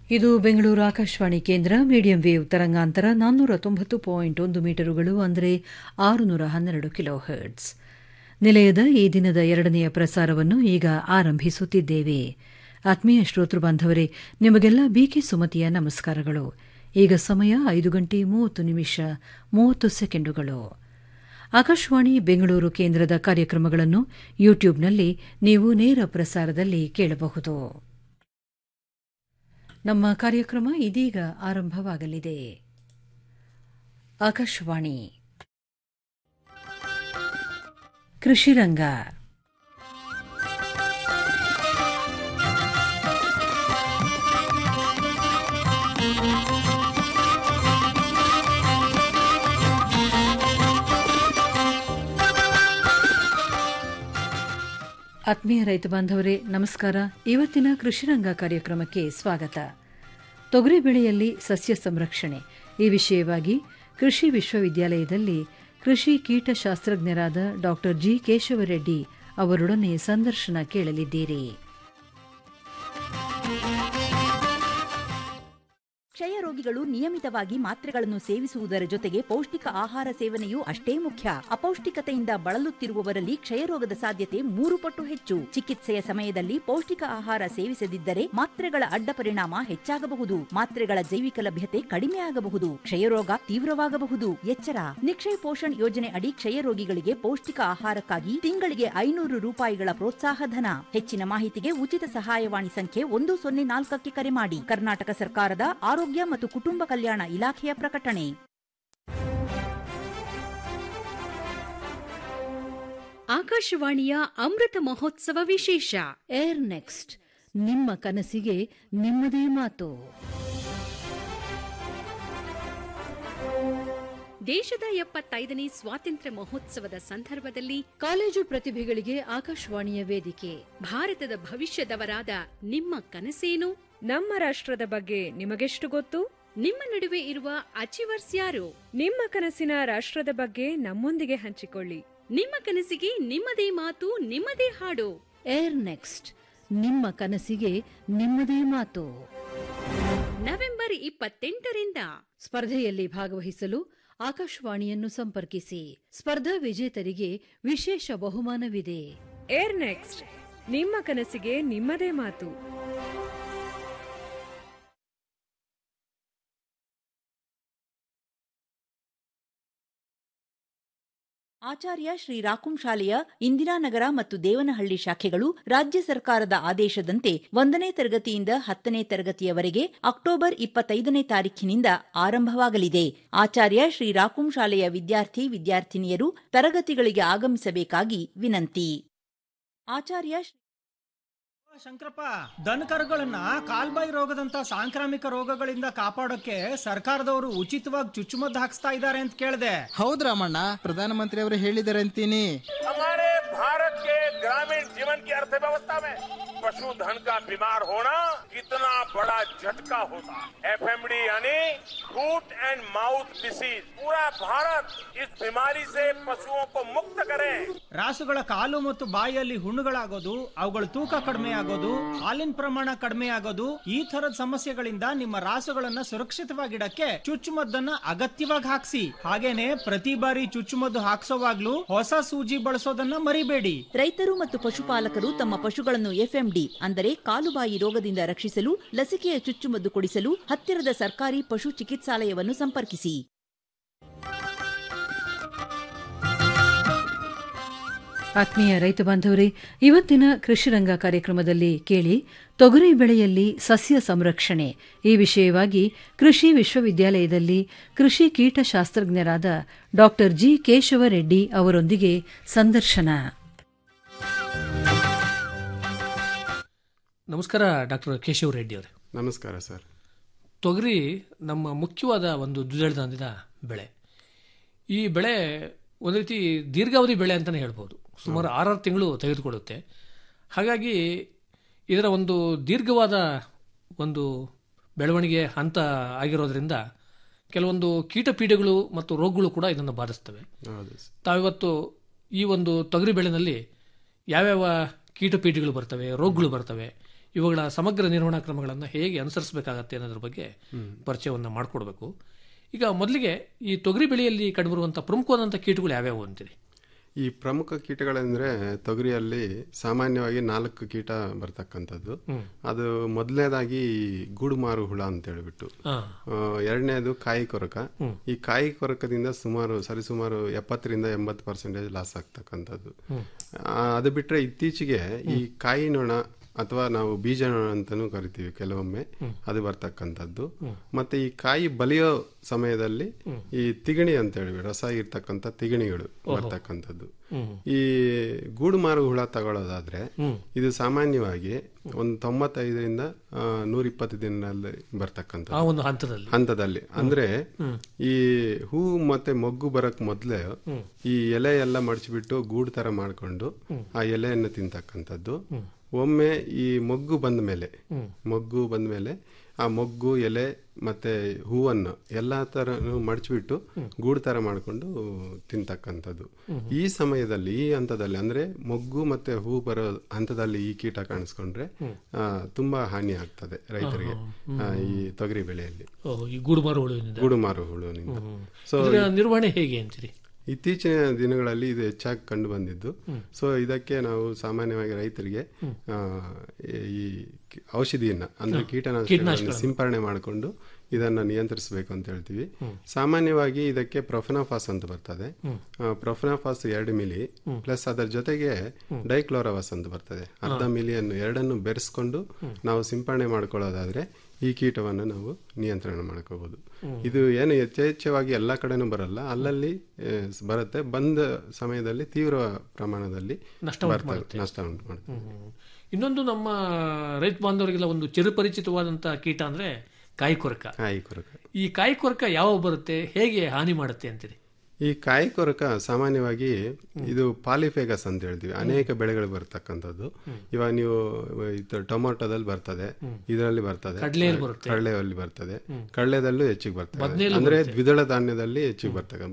ಇದು ಬೆಂಗಳೂರು ಆಕಾಶವಾಣಿ ಕೇಂದ್ರ medium wave ತರಂಗಾಂತರ ನಾನ್ನೂರ ತೊಂಬತ್ತು ಪಾಯಿಂಟ್ ಒಂದು ಮೀಟರುಗಳು ಅಂದರೆ ಆರುನೂರ ಹನ್ನೆರಡು ಕಿಲೋ ಹರ್ಟ್ಸ್ ನಿಲಯದ ಈ ದಿನದ ಎರಡನೆಯ ಪ್ರಸಾರವನ್ನು ಈಗ ಆರಂಭಿಸುತ್ತಿದ್ದೇವೆ ಆತ್ಮೀಯ ಶ್ರೋತೃ ಬಾಂಧವರೇ ನಿಮಗೆಲ್ಲ ಬಿಕೆ ಸುಮತಿಯ ನಮಸ್ಕಾರಗಳು ಈಗ ಸಮಯ ಐದು ಗಂಟೆ ಮೂವತ್ತು ನಿಮಿಷ ಮೂವತ್ತು ಸೆಕೆಂಡುಗಳು ಆಕಾಶವಾಣಿ ಬೆಂಗಳೂರು ಕೇಂದ್ರದ ಕಾರ್ಯಕ್ರಮಗಳನ್ನು ಯೂಟ್ಯೂಬ್ನಲ್ಲಿ ನೀವು ನೇರ ಪ್ರಸಾರದಲ್ಲಿ ಕೇಳಬಹುದು ನಮ್ಮ ಕಾರ್ಯಕ್ರಮ ಇದೀಗ ಆರಂಭವಾಗಲಿದೆ ಆಕಾಶವಾಣಿ ಕೃಷಿರಂಗ ಆತ್ಮೀಯ ರೈತ ಬಾಂಧವರೇ ನಮಸ್ಕಾರ ಇವತ್ತಿನ ಕೃಷಿರಂಗ ಕಾರ್ಯಕ್ರಮಕ್ಕೆ ಸ್ವಾಗತ ತೊಗರಿ ಬೆಳೆಯಲ್ಲಿ ಸಸ್ಯ ಸಂರಕ್ಷಣೆ ಈ ವಿಷಯವಾಗಿ ಕೃಷಿ ವಿಶ್ವವಿದ್ಯಾಲಯದಲ್ಲಿ ಕೃಷಿ ಕೀಟಶಾಸ್ತ್ರಜ್ಞರಾದ ಡಾ ಜಿ ಕೇಶವರೆಡ್ಡಿ ಅವರೊಡನೆ ಸಂದರ್ಶನ ಕೇಳಲಿದ್ದೀರಿ ಕ್ಷಯ ರೋಗಿಗಳು ನಿಯಮಿತವಾಗಿ ಮಾತ್ರೆಗಳನ್ನು ಸೇವಿಸುವುದರ ಜೊತೆಗೆ ಪೌಷ್ಟಿಕ ಆಹಾರ ಸೇವನೆಯೂ ಅಷ್ಟೇ ಮುಖ್ಯ ಅಪೌಷ್ಟಿಕತೆಯಿಂದ ಬಳಲುತ್ತಿರುವವರಲ್ಲಿ ಕ್ಷಯರೋಗದ ಸಾಧ್ಯತೆ ಮೂರು ಪಟ್ಟು ಹೆಚ್ಚು ಚಿಕಿತ್ಸೆಯ ಸಮಯದಲ್ಲಿ ಪೌಷ್ಟಿಕ ಆಹಾರ ಸೇವಿಸದಿದ್ದರೆ ಮಾತ್ರೆಗಳ ಅಡ್ಡ ಪರಿಣಾಮ ಹೆಚ್ಚಾಗಬಹುದು ಮಾತ್ರೆಗಳ ಜೈವಿಕ ಲಭ್ಯತೆ ಕಡಿಮೆ ಆಗಬಹುದು ಕ್ಷಯರೋಗ ತೀವ್ರವಾಗಬಹುದು ಎಚ್ಚರ ನಿಕ್ಷಯ್ ಪೋಷಣ್ ಯೋಜನೆ ಅಡಿ ಕ್ಷಯ ರೋಗಿಗಳಿಗೆ ಪೌಷ್ಟಿಕ ಆಹಾರಕ್ಕಾಗಿ ತಿಂಗಳಿಗೆ ಐನೂರು ರೂಪಾಯಿಗಳ ಪ್ರೋತ್ಸಾಹ ಧನ ಹೆಚ್ಚಿನ ಮಾಹಿತಿಗೆ ಉಚಿತ ಸಹಾಯವಾಣಿ ಸಂಖ್ಯೆ ಒಂದು ಸೊನ್ನೆ ನಾಲ್ಕಕ್ಕೆ ಕರೆ ಮಾಡಿ ಕರ್ನಾಟಕ ಸರ್ಕಾರದ ಆರೋಗ್ಯ ಮತ್ತು ಕುಟುಂಬ ಕಲ್ಯಾಣ ಇಲಾಖೆಯ ಪ್ರಕಟಣೆ ಆಕಾಶವಾಣಿಯ ಅಮೃತ ಮಹೋತ್ಸವ ವಿಶೇಷ ಏರ್ ನೆಕ್ಸ್ಟ್ ನಿಮ್ಮ ಕನಸಿಗೆ ನಿಮ್ಮದೇ ಮಾತು ದೇಶದ ಎಪ್ಪತ್ತೈದನೇ ಸ್ವಾತಂತ್ರ್ಯ ಮಹೋತ್ಸವದ ಸಂದರ್ಭದಲ್ಲಿ ಕಾಲೇಜು ಪ್ರತಿಭೆಗಳಿಗೆ ಆಕಾಶವಾಣಿಯ ವೇದಿಕೆ ಭಾರತದ ಭವಿಷ್ಯದವರಾದ ನಿಮ್ಮ ಕನಸೇನು ನಮ್ಮ ರಾಷ್ಟ್ರದ ಬಗ್ಗೆ ನಿಮಗೆಷ್ಟು ಗೊತ್ತು ನಿಮ್ಮ ನಡುವೆ ಇರುವ ಅಚಿವರ್ಸ್ ಯಾರು ನಿಮ್ಮ ಕನಸಿನ ರಾಷ್ಟ್ರದ ಬಗ್ಗೆ ನಮ್ಮೊಂದಿಗೆ ಹಂಚಿಕೊಳ್ಳಿ ನಿಮ್ಮ ಕನಸಿಗೆ ನಿಮ್ಮದೇ ಮಾತು ನಿಮ್ಮದೇ ಹಾಡು ಏರ್ ನೆಕ್ಸ್ಟ್ ನಿಮ್ಮ ಕನಸಿಗೆ ನಿಮ್ಮದೇ ಮಾತು ನವೆಂಬರ್ ಇಪ್ಪತ್ತೆಂಟರಿಂದ ಸ್ಪರ್ಧೆಯಲ್ಲಿ ಭಾಗವಹಿಸಲು ಆಕಾಶವಾಣಿಯನ್ನು ಸಂಪರ್ಕಿಸಿ ಸ್ಪರ್ಧಾ ವಿಜೇತರಿಗೆ ವಿಶೇಷ ಬಹುಮಾನವಿದೆ ಏರ್ ನೆಕ್ಸ್ಟ್ ನಿಮ್ಮ ಕನಸಿಗೆ ನಿಮ್ಮದೇ ಮಾತು ಆಚಾರ್ಯ ಶ್ರೀ ರಾಕುಂ ಶಾಲೆಯ ಇಂದಿರಾನಗರ ಮತ್ತು ದೇವನಹಳ್ಳಿ ಶಾಖೆಗಳು ರಾಜ್ಯ ಸರ್ಕಾರದ ಆದೇಶದಂತೆ ಒಂದನೇ ತರಗತಿಯಿಂದ ಹತ್ತನೇ ತರಗತಿಯವರೆಗೆ ಅಕ್ಟೋಬರ್ ಇಪ್ಪತ್ತೈದನೇ ತಾರೀಖಿನಿಂದ ಆರಂಭವಾಗಲಿದೆ ಆಚಾರ್ಯ ಶ್ರೀ ರಾಕುಂ ಶಾಲೆಯ ವಿದ್ಯಾರ್ಥಿ ವಿದ್ಯಾರ್ಥಿನಿಯರು ತರಗತಿಗಳಿಗೆ ಆಗಮಿಸಬೇಕಾಗಿ ವಿನಂತಿ ಆಚಾರ್ಯ ಶಂಕರಪ್ಪ ದನಕರುಗಳನ್ನ ಕಾಲ್ಬಾಯಿ ರೋಗದಂತ ಸಾಂಕ್ರಾಮಿಕ ರೋಗಗಳಿಂದ ಕಾಪಾಡೋಕೆ ಸರ್ಕಾರದವರು ಉಚಿತವಾಗಿ ಚುಚ್ಚುಮದ್ದು ಹಾಕ್ಸ್ತಾ ಇದ್ದಾರೆ ಅಂತ ಕೇಳಿದೆ ಹೌದ್ ರಾಮಣ್ಣ ಪ್ರಧಾನಮಂತ್ರಿ ಅವರು ಹೇಳಿದ್ದಾರೆ ಅಂತೀನಿ हमारे भारत के ग्रामीण जीवन की अर्थव्यवस्था में पशुधन का बीमार होना कितना बड़ा झटका होता है एफएमडी यानी फूट एंड माउथ डिसीज पूरा भारत इस बीमारी से पशुओं को मुक्त करे ರಾಸುಗಳ ಕಾಲು ಮತ್ತು ಬಾಯಿಯಲ್ಲಿ ಹುಣ್ಣುಗಳಾಗೋದು ಅವುಗಳ ತೂಕ ಕಡಿಮೆ ಆಗೋದು ಹಾಲಿನ ಪ್ರಮಾಣ ಕಡಿಮೆ ಆಗೋದು ಈ ತರದ ಸಮಸ್ಯೆಗಳಿಂದ ನಿಮ್ಮ ರಾಸುಗಳನ್ನ ಸುರಕ್ಷಿತವಾಗಿಡಕ್ಕೆ ಚುಚ್ಚುಮದ್ದನ್ನ ಅಗತ್ಯವಾಗಿ ಹಾಕ್ಸಿ ಹಾಗೇನೆ ಪ್ರತಿ ಬಾರಿ ಚುಚ್ಚುಮದ್ದು ಹಾಕ್ಸೋವಾಗ್ಲೂ ಹೊಸ ಸೂಜಿ ಬಳಸೋದನ್ನ ಮರಿಬೇಡಿ ರೈತರು ಮತ್ತು ಪಶುಪಾಲಕರು ತಮ್ಮ ಪಶುಗಳನ್ನು ಎಫ್ಎಂಡಿ ಅಂದರೆ ಕಾಲುಬಾಯಿ ರೋಗದಿಂದ ರಕ್ಷಿಸಲು ಲಸಿಕೆಯ ಚುಚ್ಚುಮದ್ದು ಕೊಡಿಸಲು ಹತ್ತಿರದ ಸರ್ಕಾರಿ ಪಶು ಚಿಕಿತ್ಸಾಲಯವನ್ನು ಸಂಪರ್ಕಿಸಿ ಆತ್ಮೀಯ ರೈತ ಬಾಂಧವರೇ ಇವತ್ತಿನ ಕೃಷಿರಂಗ ಕಾರ್ಯಕ್ರಮದಲ್ಲಿ ಕೇಳಿ ತೊಗರಿ ಬೆಳೆಯಲ್ಲಿ ಸಸ್ಯ ಸಂರಕ್ಷಣೆ ಈ ವಿಷಯವಾಗಿ ಕೃಷಿ ವಿಶ್ವವಿದ್ಯಾಲಯದಲ್ಲಿ ಕೃಷಿ ಕೀಟಶಾಸ್ತ್ರಜ್ಞರಾದ ಡಾ ಜಿ ಕೇಶವರೆಡ್ಡಿ ಅವರೊಂದಿಗೆ ಸಂದರ್ಶನ ನಮಸ್ಕಾರ ಡಾಕ್ಟರ್ ಕೇಶವ್ ರೆಡ್ಡಿ ಅವರೇ ನಮಸ್ಕಾರ ಸರ್ ತೊಗರಿ ನಮ್ಮ ಮುಖ್ಯವಾದ ಒಂದು ದ್ವಿದಳ ಧಾನ್ಯದ ಬೆಳೆ ಈ ಬೆಳೆ ಒಂದು ರೀತಿ ದೀರ್ಘಾವಧಿ ಬೆಳೆ ಅಂತಲೇ ಹೇಳ್ಬೋದು ಸುಮಾರು ಆರಾರು ತಿಂಗಳು ತೆಗೆದುಕೊಳ್ಳುತ್ತೆ ಹಾಗಾಗಿ ಇದರ ಒಂದು ದೀರ್ಘವಾದ ಒಂದು ಬೆಳವಣಿಗೆ ಹಂತ ಆಗಿರೋದ್ರಿಂದ ಕೆಲವೊಂದು ಕೀಟಪೀಡೆಗಳು ಮತ್ತು ರೋಗಗಳು ಕೂಡ ಇದನ್ನು ಬಾಧಿಸ್ತವೆ ಹೌದು ಸರ್. ತಾವಿವತ್ತು ಈ ಒಂದು ತೊಗರಿ ಬೆಳೆನಲ್ಲಿ ಯಾವ್ಯಾವ ಕೀಟಪೀಡೆಗಳು ಬರ್ತವೆ ರೋಗಗಳು ಬರ್ತವೆ ಇವುಗಳ ಸಮಗ್ರ ನಿರ್ವಹಣಾ ಕ್ರಮಗಳನ್ನು ಹೇಗೆ ಅನುಸರಿಸಬೇಕಾಗತ್ತೆ ಅನ್ನೋದ್ರ ಬಗ್ಗೆ ಪರಿಚಯವನ್ನು ಮಾಡಿಕೊಡ್ಬೇಕು ಈಗ ಮೊದಲಿಗೆ ಈ ತೊಗರಿ ಬೆಳೆಯಲ್ಲಿ ಕಂಡುಬರುವಂಥ ಪ್ರಮುಖವಾದಂಥ ಕೀಟಗಳು ಯಾವ್ಯಾವು ಅಂತೀರಿ ಈ ಪ್ರಮುಖ ಕೀಟಗಳೆಂದ್ರೆ ತೊಗರಿಯಲ್ಲಿ ಸಾಮಾನ್ಯವಾಗಿ ನಾಲ್ಕು ಕೀಟ ಬರ್ತಕ್ಕಂಥದ್ದು ಅದು ಮೊದಲನೇದಾಗಿ ಗೂಡುಮಾರು ಹುಳ ಅಂತ ಹೇಳ್ಬಿಟ್ಟು ಹಾ. ಆ, ಎರಡನೇದು ಕಾಯಿ ಕೊರಕ ಈ ಕಾಯಿ ಕೊರಕದಿಂದ ಸುಮಾರು ಸರಿಸುಮಾರು ಎಪ್ಪತ್ತರಿಂದ ಎಂಬತ್ತು ಪರ್ಸೆಂಟೇಜ್ ಲಾಸ್ ಆಗ್ತಕ್ಕಂಥದ್ದು ಆ, ಅದು ಬಿಟ್ರೆ ಇತ್ತೀಚೆಗೆ ಈ ಕಾಯಿ ನೊಣ ಅಥವಾ ನಾವು ಬೀಜ ನೊಣ ಅಂತಾನೂ ಕರಿತೀವಿ ಕೆಲವೊಮ್ಮೆ ಅದು ಬರ್ತಕ್ಕಂಥದ್ದು ಮತ್ತೆ ಈ ಕಾಯಿ ಬಲಿಯೋ ಸಮಯದಲ್ಲಿ ಈ ತಿಗಣಿ ಅಂತ ಹೇಳಿ ರಸ ಇರ್ತಕ್ಕಂಥ ತಿಗಣಿಗಳು ಬರ್ತಕ್ಕಂಥದ್ದು ಈ ಗೂಡು ಮಾರು ಹುಳ ತಗೊಳ್ಳೋದಾದ್ರೆ ಇದು ಸಾಮಾನ್ಯವಾಗಿ ಒಂದು ತೊಂಬತ್ತೈದರಿಂದ ನೂರ ಇಪ್ಪತ್ತು ದಿನದಲ್ಲಿ ಬರ್ತಕ್ಕಂಥ ಆ ಒಂದು ಹಂತದಲ್ಲಿ ಹಂತದಲ್ಲಿ ಅಂದ್ರೆ ಈ ಹೂ ಮತ್ತೆ ಮೊಗ್ಗು ಬರಕ್ ಮೊದ್ಲೇ ಈ ಎಲೆ ಎಲ್ಲ ಮಡಚಿಬಿಟ್ಟು ಗೂಡು ತರ ಮಾಡ್ಕೊಂಡು ಆ ಎಲೆಯನ್ನು ತಿಂತಕ್ಕಂಥದ್ದು ಒಮ್ಮೆ ಈ ಮೊಗ್ಗು ಬಂದ ಮೇಲೆ ಮೊಗ್ಗು ಬಂದ ಮೇಲೆ ಆ ಮೊಗ್ಗು ಎಲೆ ಮತ್ತೆ ಹೂವನ್ನು ಎಲ್ಲಾ ತರ ಮಡಚಿಬಿಟ್ಟು ಗೂಡು ತರ ಮಾಡ್ಕೊಂಡು ತಿಂತಕ್ಕಂಥದ್ದು ಈ ಸಮಯದಲ್ಲಿ ಈ ಹಂತದಲ್ಲಿ ಅಂದ್ರೆ ಮೊಗ್ಗು ಮತ್ತೆ ಹೂ ಬರೋ ಹಂತದಲ್ಲಿ ಈ ಕೀಟ ಕಾಣಿಸ್ಕೊಂಡ್ರೆ ಆ, ತುಂಬಾ ಹಾನಿ ಆಗ್ತದೆ ರೈತರಿಗೆ ಆ, ಈ ತೊಗರಿ ಬೆಳೆಯಲ್ಲಿ ಓಹ್, ಈ ಗೂಡುಮಾರು ಹುಳುವಿನಿಂದ ಗೂಡುಮಾರು ಹುಳುವಿನಿಂದ ಸೊ ಇದರ ನಿರ್ವಹಣೆ ಹೇಗೆ ಅಂತೀರಿ ಇತ್ತೀಚಿನ ದಿನಗಳಲ್ಲಿ ಇದು ಹೆಚ್ಚಾಗಿ ಕಂಡು ಬಂದಿದ್ದು ಸೊ ಇದಕ್ಕೆ ನಾವು ಸಾಮಾನ್ಯವಾಗಿ ರೈತರಿಗೆ ಆ, ಈ ಕಿ- ಔಷಧಿಯನ್ನ ಅಂದ್ರೆ ಕೀಟನಾಶಕಗಳನ್ನು ಸಿಂಪರಣೆ ಮಾಡಿಕೊಂಡು ಇದನ್ನ ನಿಯಂತ್ರಿಸಬೇಕು ಅಂತ ಹೇಳ್ತೀವಿ ಸಾಮಾನ್ಯವಾಗಿ ಇದಕ್ಕೆ ಪ್ರೊಫೆನಾಫಾಸ್ ಅಂತ ಬರ್ತದೆ ಆ, ಪ್ರೊಫೆನಾಫಾಸ್ ಎರಡು ಮಿಲಿ ಪ್ಲಸ್ ಅದರ ಜೊತೆಗೆ ಡೈಕ್ಲೋರವಾಸ್ ಅಂತ ಬರ್ತದೆ ಅರ್ಧ ಮಿಲಿಯನ್ನು ಎರಡನ್ನು ಬೆರೆಸ್ಕೊಂಡು ನಾವು ಸಿಂಪರಣೆ ಮಾಡ್ಕೊಳ್ಳೋದಾದ್ರೆ ಈ ಕೀಟವನ್ನು ನಾವು ನಿಯಂತ್ರಣ ಮಾಡ್ಕೋಬಹುದು ಇದು ಏನು ಯಥೇಚ್ಛವಾಗಿ ಎಲ್ಲ ಕಡೆನೂ ಬರಲ್ಲ ಅಲ್ಲಲ್ಲಿ ಆ, ಬರುತ್ತೆ ಬಂದ ಸಮಯದಲ್ಲಿ ತೀವ್ರ ಪ್ರಮಾಣದಲ್ಲಿ ನಷ್ಟ ಬರ್ತದೆ ನಷ್ಟ ಉಂಟು ಮಾಡುತ್ತೆ ಇನ್ನೊಂದು ನಮ್ಮ ರೈತ ಬಾಂಧವರಿಗೆಲ್ಲ ಒಂದು ಚಿರಪರಿಚಿತವಾದಂಥ ಕೀಟ ಅಂದ್ರೆ ಕಾಯಿ ಕೊರಕ ಕಾಯಿ ಕೊರಕ ಈ ಕಾಯಿ ಕೊರಕ ಯಾವ ಬರುತ್ತೆ ಹೇಗೆ ಹಾನಿ ಮಾಡುತ್ತೆ ಅಂತೀರಿ ಈ ಕಾಯಿ ಕೊರಕ ಸಾಮಾನ್ಯವಾಗಿ ಇದು ಪಾಲಿಫೇಗಸ್ ಅಂತ ಹೇಳ್ತೀವಿ ಅನೇಕ ಬೆಳೆಗಳು ಬರ್ತಕ್ಕಂಥದ್ದು ಇವಾಗ ನೀವು ಇದು ಟೊಮೊಟೊದಲ್ಲಿ ಬರ್ತದೆ ಇದರಲ್ಲಿ ಬರ್ತದೆ ಕಡ್ಲೆಯಲ್ಲಿ ಬರುತ್ತೆ. ಕಡಲೆಯಲ್ಲಿ ಬರ್ತದೆ ಕಡಲೆದಲ್ಲೂ ಹೆಚ್ಚಿಗೆ ಬರ್ತದೆ ಬದ್ನೆಯಲ್ಲೂ ಅಂದ್ರೆ ದ್ವಿದಳ ಧಾನ್ಯದಲ್ಲಿ ಹೆಚ್ಚಿಗೆ ಬರ್ತಕ್ಕ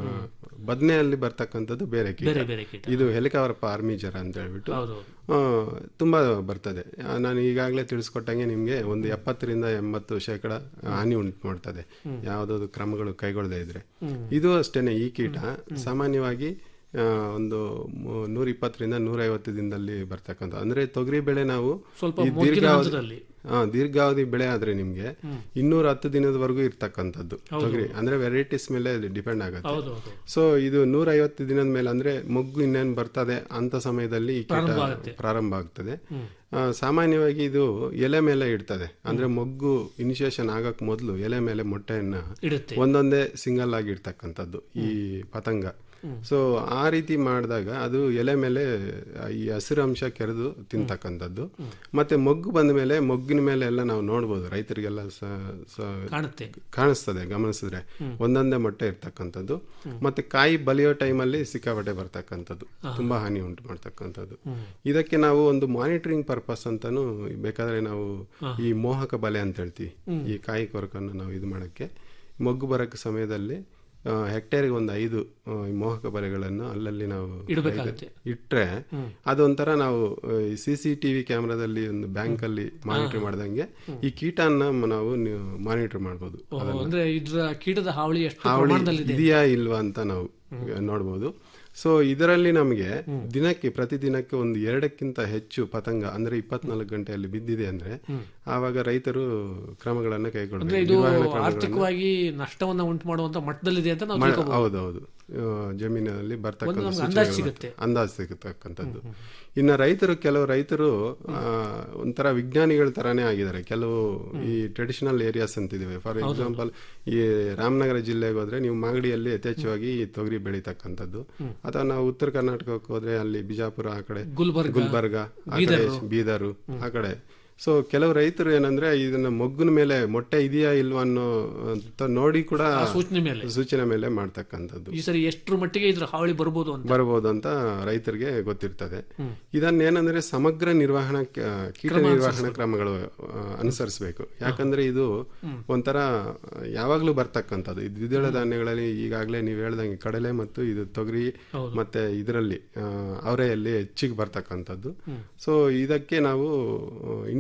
ಬದನೆಯಲ್ಲಿ ಬರ್ತಕ್ಕಂಥದ್ದು ಬೇರೆ ಕೀಟ ಬೇರೆ ಬೇರೆ ಕೀಟ ಇದು ಹೆಲಿಕಾವರ್ಪ ಆರ್ಮಿಜರ ಅಂತ ಹೇಳ್ಬಿಟ್ಟು ಹೌದು ಆ, ತುಂಬಾ ಬರ್ತದೆ ಆ, ನಾನು ಈಗಾಗಲೇ ತಿಳಿಸ್ಕೊಟ್ಟಂಗೆ ನಿಮಗೆ ಒಂದು ಎಪ್ಪತ್ತರಿಂದ ಎಂಬತ್ತು ಶೇಕಡ ಹಾನಿ ಉಂಟು ಮಾಡ್ತದೆ ಯಾವುದಾದ್ರು ಕ್ರಮಗಳು ಕೈಗೊಳ್ಳದೇ ಇದ್ರೆ ಇದು ಅಷ್ಟೇನೆ ಈ ಕೀಟ ಸಾಮಾನ್ಯವಾಗಿ ಆ, ಒಂದು ನೂರ ಇಪ್ಪತ್ತರಿಂದ ನೂರೈವತ್ತು ದಿನದಲ್ಲಿ ಬರ್ತಕ್ಕಂಥ ಅಂದ್ರೆ ತೊಗರಿ ಬೆಳೆ ನಾವು ಸ್ವಲ್ಪ ಈ ಮೊಗ್ಗಿನ ದೀರ್ಘಾವಧಿ ಹಂತದಲ್ಲಿ. ಹಾ ದೀರ್ಘಾವಧಿ ಬೆಳೆ ಆದ್ರೆ ನಿಮ್ಗೆ ಇನ್ನೂರ ಹತ್ತು ದಿನದವರೆಗೂ ಇರ್ತಕ್ಕಂಥದ್ದು ತೊಗರಿ ಅಂದ್ರೆ ವೆರೈಟೀಸ್ ಮೇಲೆ ಡಿಪೆಂಡ್ ಆಗುತ್ತೆ ಹೌದು ಹೌದು ಸೊ ಇದು ನೂರ ಐವತ್ತು ದಿನದ ಮೇಲೆ ಅಂದ್ರೆ ಮೊಗ್ಗು ಇನ್ನೇನು ಬರ್ತದೆ ಅಂತ ಸಮಯದಲ್ಲಿ ಈ ಕೀಟ ಪ್ರಾರಂಭ ಆಗ್ತದೆ ಆ, ಸಾಮಾನ್ಯವಾಗಿ ಇದು ಎಲೆ ಮೇಲೆ ಇಡ್ತದೆ ಅಂದ್ರೆ ಮೊಗ್ಗು ಇನಿಷಿಯೇಷನ್ ಆಗಕ್ ಮೊದಲು ಎಲೆ ಮೇಲೆ ಮೊಟ್ಟೆಯನ್ನ ಇಡುತ್ತೆ ಒಂದೊಂದೇ ಸಿಂಗಲ್ ಆಗಿ ಇಡ್ತಕ್ಕಂಥದ್ದು ಈ ಪತಂಗ ಸೊ ಆ ರೀತಿ ಮಾಡಿದಾಗ ಅದು ಎಲೆ ಮೇಲೆ ಈ ಹಸಿರು ಅಂಶ ಕೆರೆದು ತಿಂತಕ್ಕಂಥದ್ದು ಮತ್ತೆ ಮೊಗ್ಗು ಬಂದ ಮೇಲೆ ಮೊಗ್ಗಿನ ಮೇಲೆ ಎಲ್ಲ ನಾವು ನೋಡ್ಬೋದು ರೈತರಿಗೆಲ್ಲ ಸ- ಸ- ಕಾಣುತ್ತೆ ಕಾಣಿಸ್ತದೆ ಗಮನಿಸಿದ್ರೆ ಒಂದೊಂದೇ ಮೊಟ್ಟೆ ಇರ್ತಕ್ಕಂಥದ್ದು ಮತ್ತೆ ಕಾಯಿ ಬಲಿಯೋ ಟೈಮಲ್ಲಿ ಸಿಕ್ಕಾಪಟ್ಟೆ ಬರ್ತಕ್ಕಂಥದ್ದು ತುಂಬಾ ಹಾನಿ ಉಂಟು ಮಾಡ್ತಕ್ಕಂಥದ್ದು ಇದಕ್ಕೆ ನಾವು ಒಂದು ಮಾನಿಟರಿಂಗ್ ಪರ್ಪಸ್ ಅಂತಾನು ಬೇಕಾದ್ರೆ ನಾವು ಈ ಮೋಹಕ ಬಲೆ ಅಂತ ಹೇಳ್ತೀವಿ ಈ ಕಾಯಿ ಕೊರಕನ್ನು ನಾವು ಇದು ಮಾಡಕ್ಕೆ ಮೊಗ್ಗು ಬರಕ್ಕೆ ಸಮಯದಲ್ಲಿ ಆ, ಹೆಕ್ಟೇರ್ಗೆ ಒಂದು ಐದು ಆ, ಈ ಮೋಹಕ ಬಲೆಗಳನ್ನು ಅಲ್ಲಲ್ಲಿ ನಾವು ಇಡ್ಬೇಕಾಗತ್ತೆ. ಇಟ್ರೆ ಅದೊಂಥರ ನಾವು ಸಿ ಸಿ ಟಿವಿ ಕ್ಯಾಮ್ರಾದಲ್ಲಿ ಒಂದು ಬ್ಯಾಂಕ್ ಅಲ್ಲಿ ಮಾನಿಟರ್ ಮಾಡ್ದಂಗೆ ಈ ಕೀಟನ ನಾವು ಮಾನಿಟರ್ ಮಾಡ್ಬೋದು ಓಹೋ, ಅಂದ್ರೆ ಇದ್ರ ಕೀಟದ ಹಾವಳಿ ಎಷ್ಟು ಹಾವಳಿ ಪ್ರಮಾಣದಲ್ಲಿದೆ ಇದೆಯಾ ಇಲ್ವಾ ಅಂತ ನಾವು ನೋಡ್ಬೋದು ಸೊ ಇದರಲ್ಲಿ ನಮಗೆ ದಿನಕ್ಕೆ ಪ್ರತಿದಿನಕ್ಕೆ ಒಂದು ಎರಡಕ್ಕಿಂತ ಹೆಚ್ಚು ಪತಂಗ ಅಂದ್ರೆ ಇಪ್ಪತ್ನಾಲ್ಕು ಗಂಟೆಯಲ್ಲಿ ಬಿದ್ದಿದೆ ಅಂದ್ರೆ ಆವಾಗ ರೈತರು ಕ್ರಮಗಳನ್ನ ಅಂದ್ರೆ ಕೈಗೊಳ್ಳಬೇಕು ಇದು ನಿರ್ವಹಣಾ ಕ್ರಮಗಳನ್ನ- ಆರ್ಥಿಕವಾಗಿ ನಷ್ಟವನ್ನ ಉಂಟು ಮಾಡುವಂತ ಮಟ್ಟದಲ್ಲಿದೆ ಅಂತ ನಾವು ಮಳೆ- ತಿಳ್ಕೊಬಹುದು ಹೌದೌದು ಆ, ಜಮೀನಿನಲ್ಲಿ ಬರ್ತಕ್ಕಂಥ ನಮ್ಗೆ ಸೂಚನೆಗಳು ಅಂದಾಜು ಸಿಗುತ್ತೆ. ಅಂದಾಜು ಸಿಗತಕ್ಕಂಥದ್ದು ಇನ್ನು ರೈತರು ಕೆಲವು ರೈತರು ಆ, ಒಂಥರ ವಿಜ್ಞಾನಿಗಳ ತರಾನೇ ಆಗಿದ್ದಾರೆ ಕೆಲವು ಈ ಟ್ರೆಡಿಷನಲ್ ಏರಿಯಾಸ್ ಅಂತಿದ್ದಾವೆ ಫಾರ್ ಎಕ್ಸಾಂಪಲ್ ಈ ರಾಮನಗರ ಜಿಲ್ಲೆಗೆ ಹೋದ್ರೆ ನೀವು ಮಾಗಡಿಯಲ್ಲಿ ಯಥೇಚ್ಛವಾಗಿ ಈ ತೊಗರಿ ಬೆಳೀತಕ್ಕಂಥದ್ದು ಅಥವಾ ನಾವು ಉತ್ತರ ಕರ್ನಾಟಕಕ್ಕೆ ಹೋದ್ರೆ ಅಲ್ಲಿ ಬಿಜಾಪುರ ಆ ಕಡೆ ಗುಲ್ಬರ್ಗ, ಗುಲ್ಬರ್ಗ ಆ ಕಡೆ ಬೀದರು ಆ ಕಡೆ ಸೊ ಕೆಲವು ರೈತರು ಏನಂದ್ರೆ ಇದನ್ನ ಮೊಗ್ಗಿನ ಮೇಲೆ ಮೊಟ್ಟೆ ಇದೆಯಾ ಇಲ್ವಾ ಅನ್ನೋ ಅಂತ ನೋಡಿ ಕೂಡ ಸೂಚನೆ ಮೇಲೆ ಸೂಚನೆ ಮೇಲೆ ಮಾಡ್ತಕ್ಕಂಥದ್ದು ಈ ಸರಿ ಎಷ್ಟರ ಮಟ್ಟಿಗೆ ಇದ್ರ ಹಾವಳಿ ಬರ್ಬೋದು ಅಂತ ಬರಬಹುದು ಅಂತ ರೈತರಿಗೆ ಗೊತ್ತಿರ್ತದೆ ಇದನ್ನೇನಂದ್ರೆ ಸಮಗ್ರ ನಿರ್ವಹಣಾ ಕ- ಕೀಟ ನಿರ್ವಹಣಾ ಕ್ರಮಗಳು ಆ, ಅನುಸರಿಸಬೇಕು ಯಾಕಂದ್ರೆ ಇದು ಒಂಥರ ಯಾವಾಗ್ಲೂ ಬರ್ತಕ್ಕಂಥದ್ದು ಈ ದ್ವಿದಳ ಧಾನ್ಯಗಳಲ್ಲಿ ಈಗಾಗಲೇ ನೀವು ಹೇಳ್ದಂಗೆ ಕಡಲೆ ಮತ್ತು ಇದು ತೊಗರಿ ಮತ್ತೆ ಇದರಲ್ಲಿ ಅವರೆಯಲ್ಲಿ ಹೆಚ್ಚಿಗೆ ಬರ್ತಕ್ಕಂಥದ್ದು ಸೊ ಇದಕ್ಕೆ ನಾವು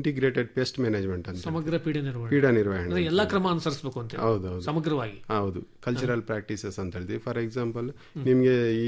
ಇಂಟಿಗ್ರೇಟೆಡ್ ಪೆಸ್ಟ್ ಮ್ಯಾನೇಜ್ಮೆಂಟ್ ಅಂತ ಸಮಗ್ರ ಪೀಡೆ ನಿರ್ವಹಣೆ ಪೀಡ ನಿರ್ವಹಣೆ ಅಂದ್ರೆ ಎಲ್ಲಾ ಕ್ರಮ ಅನುಸರಿಸಬೇಕು ಅಂತ ಹೇಳಿ. ಹೌದು ಹೌದು ಸಮಗ್ರವಾಗಿ ಹೌದು ಕಲ್ಚರಲ್ ಪ್ರಾಕ್ಟೀಸಸ್ ಅಂತ ಹೇಳ್ತೀವಿ ಫಾರ್ ಎಕ್ಸಾಂಪಲ್ ನಿಮಗೆ ಈ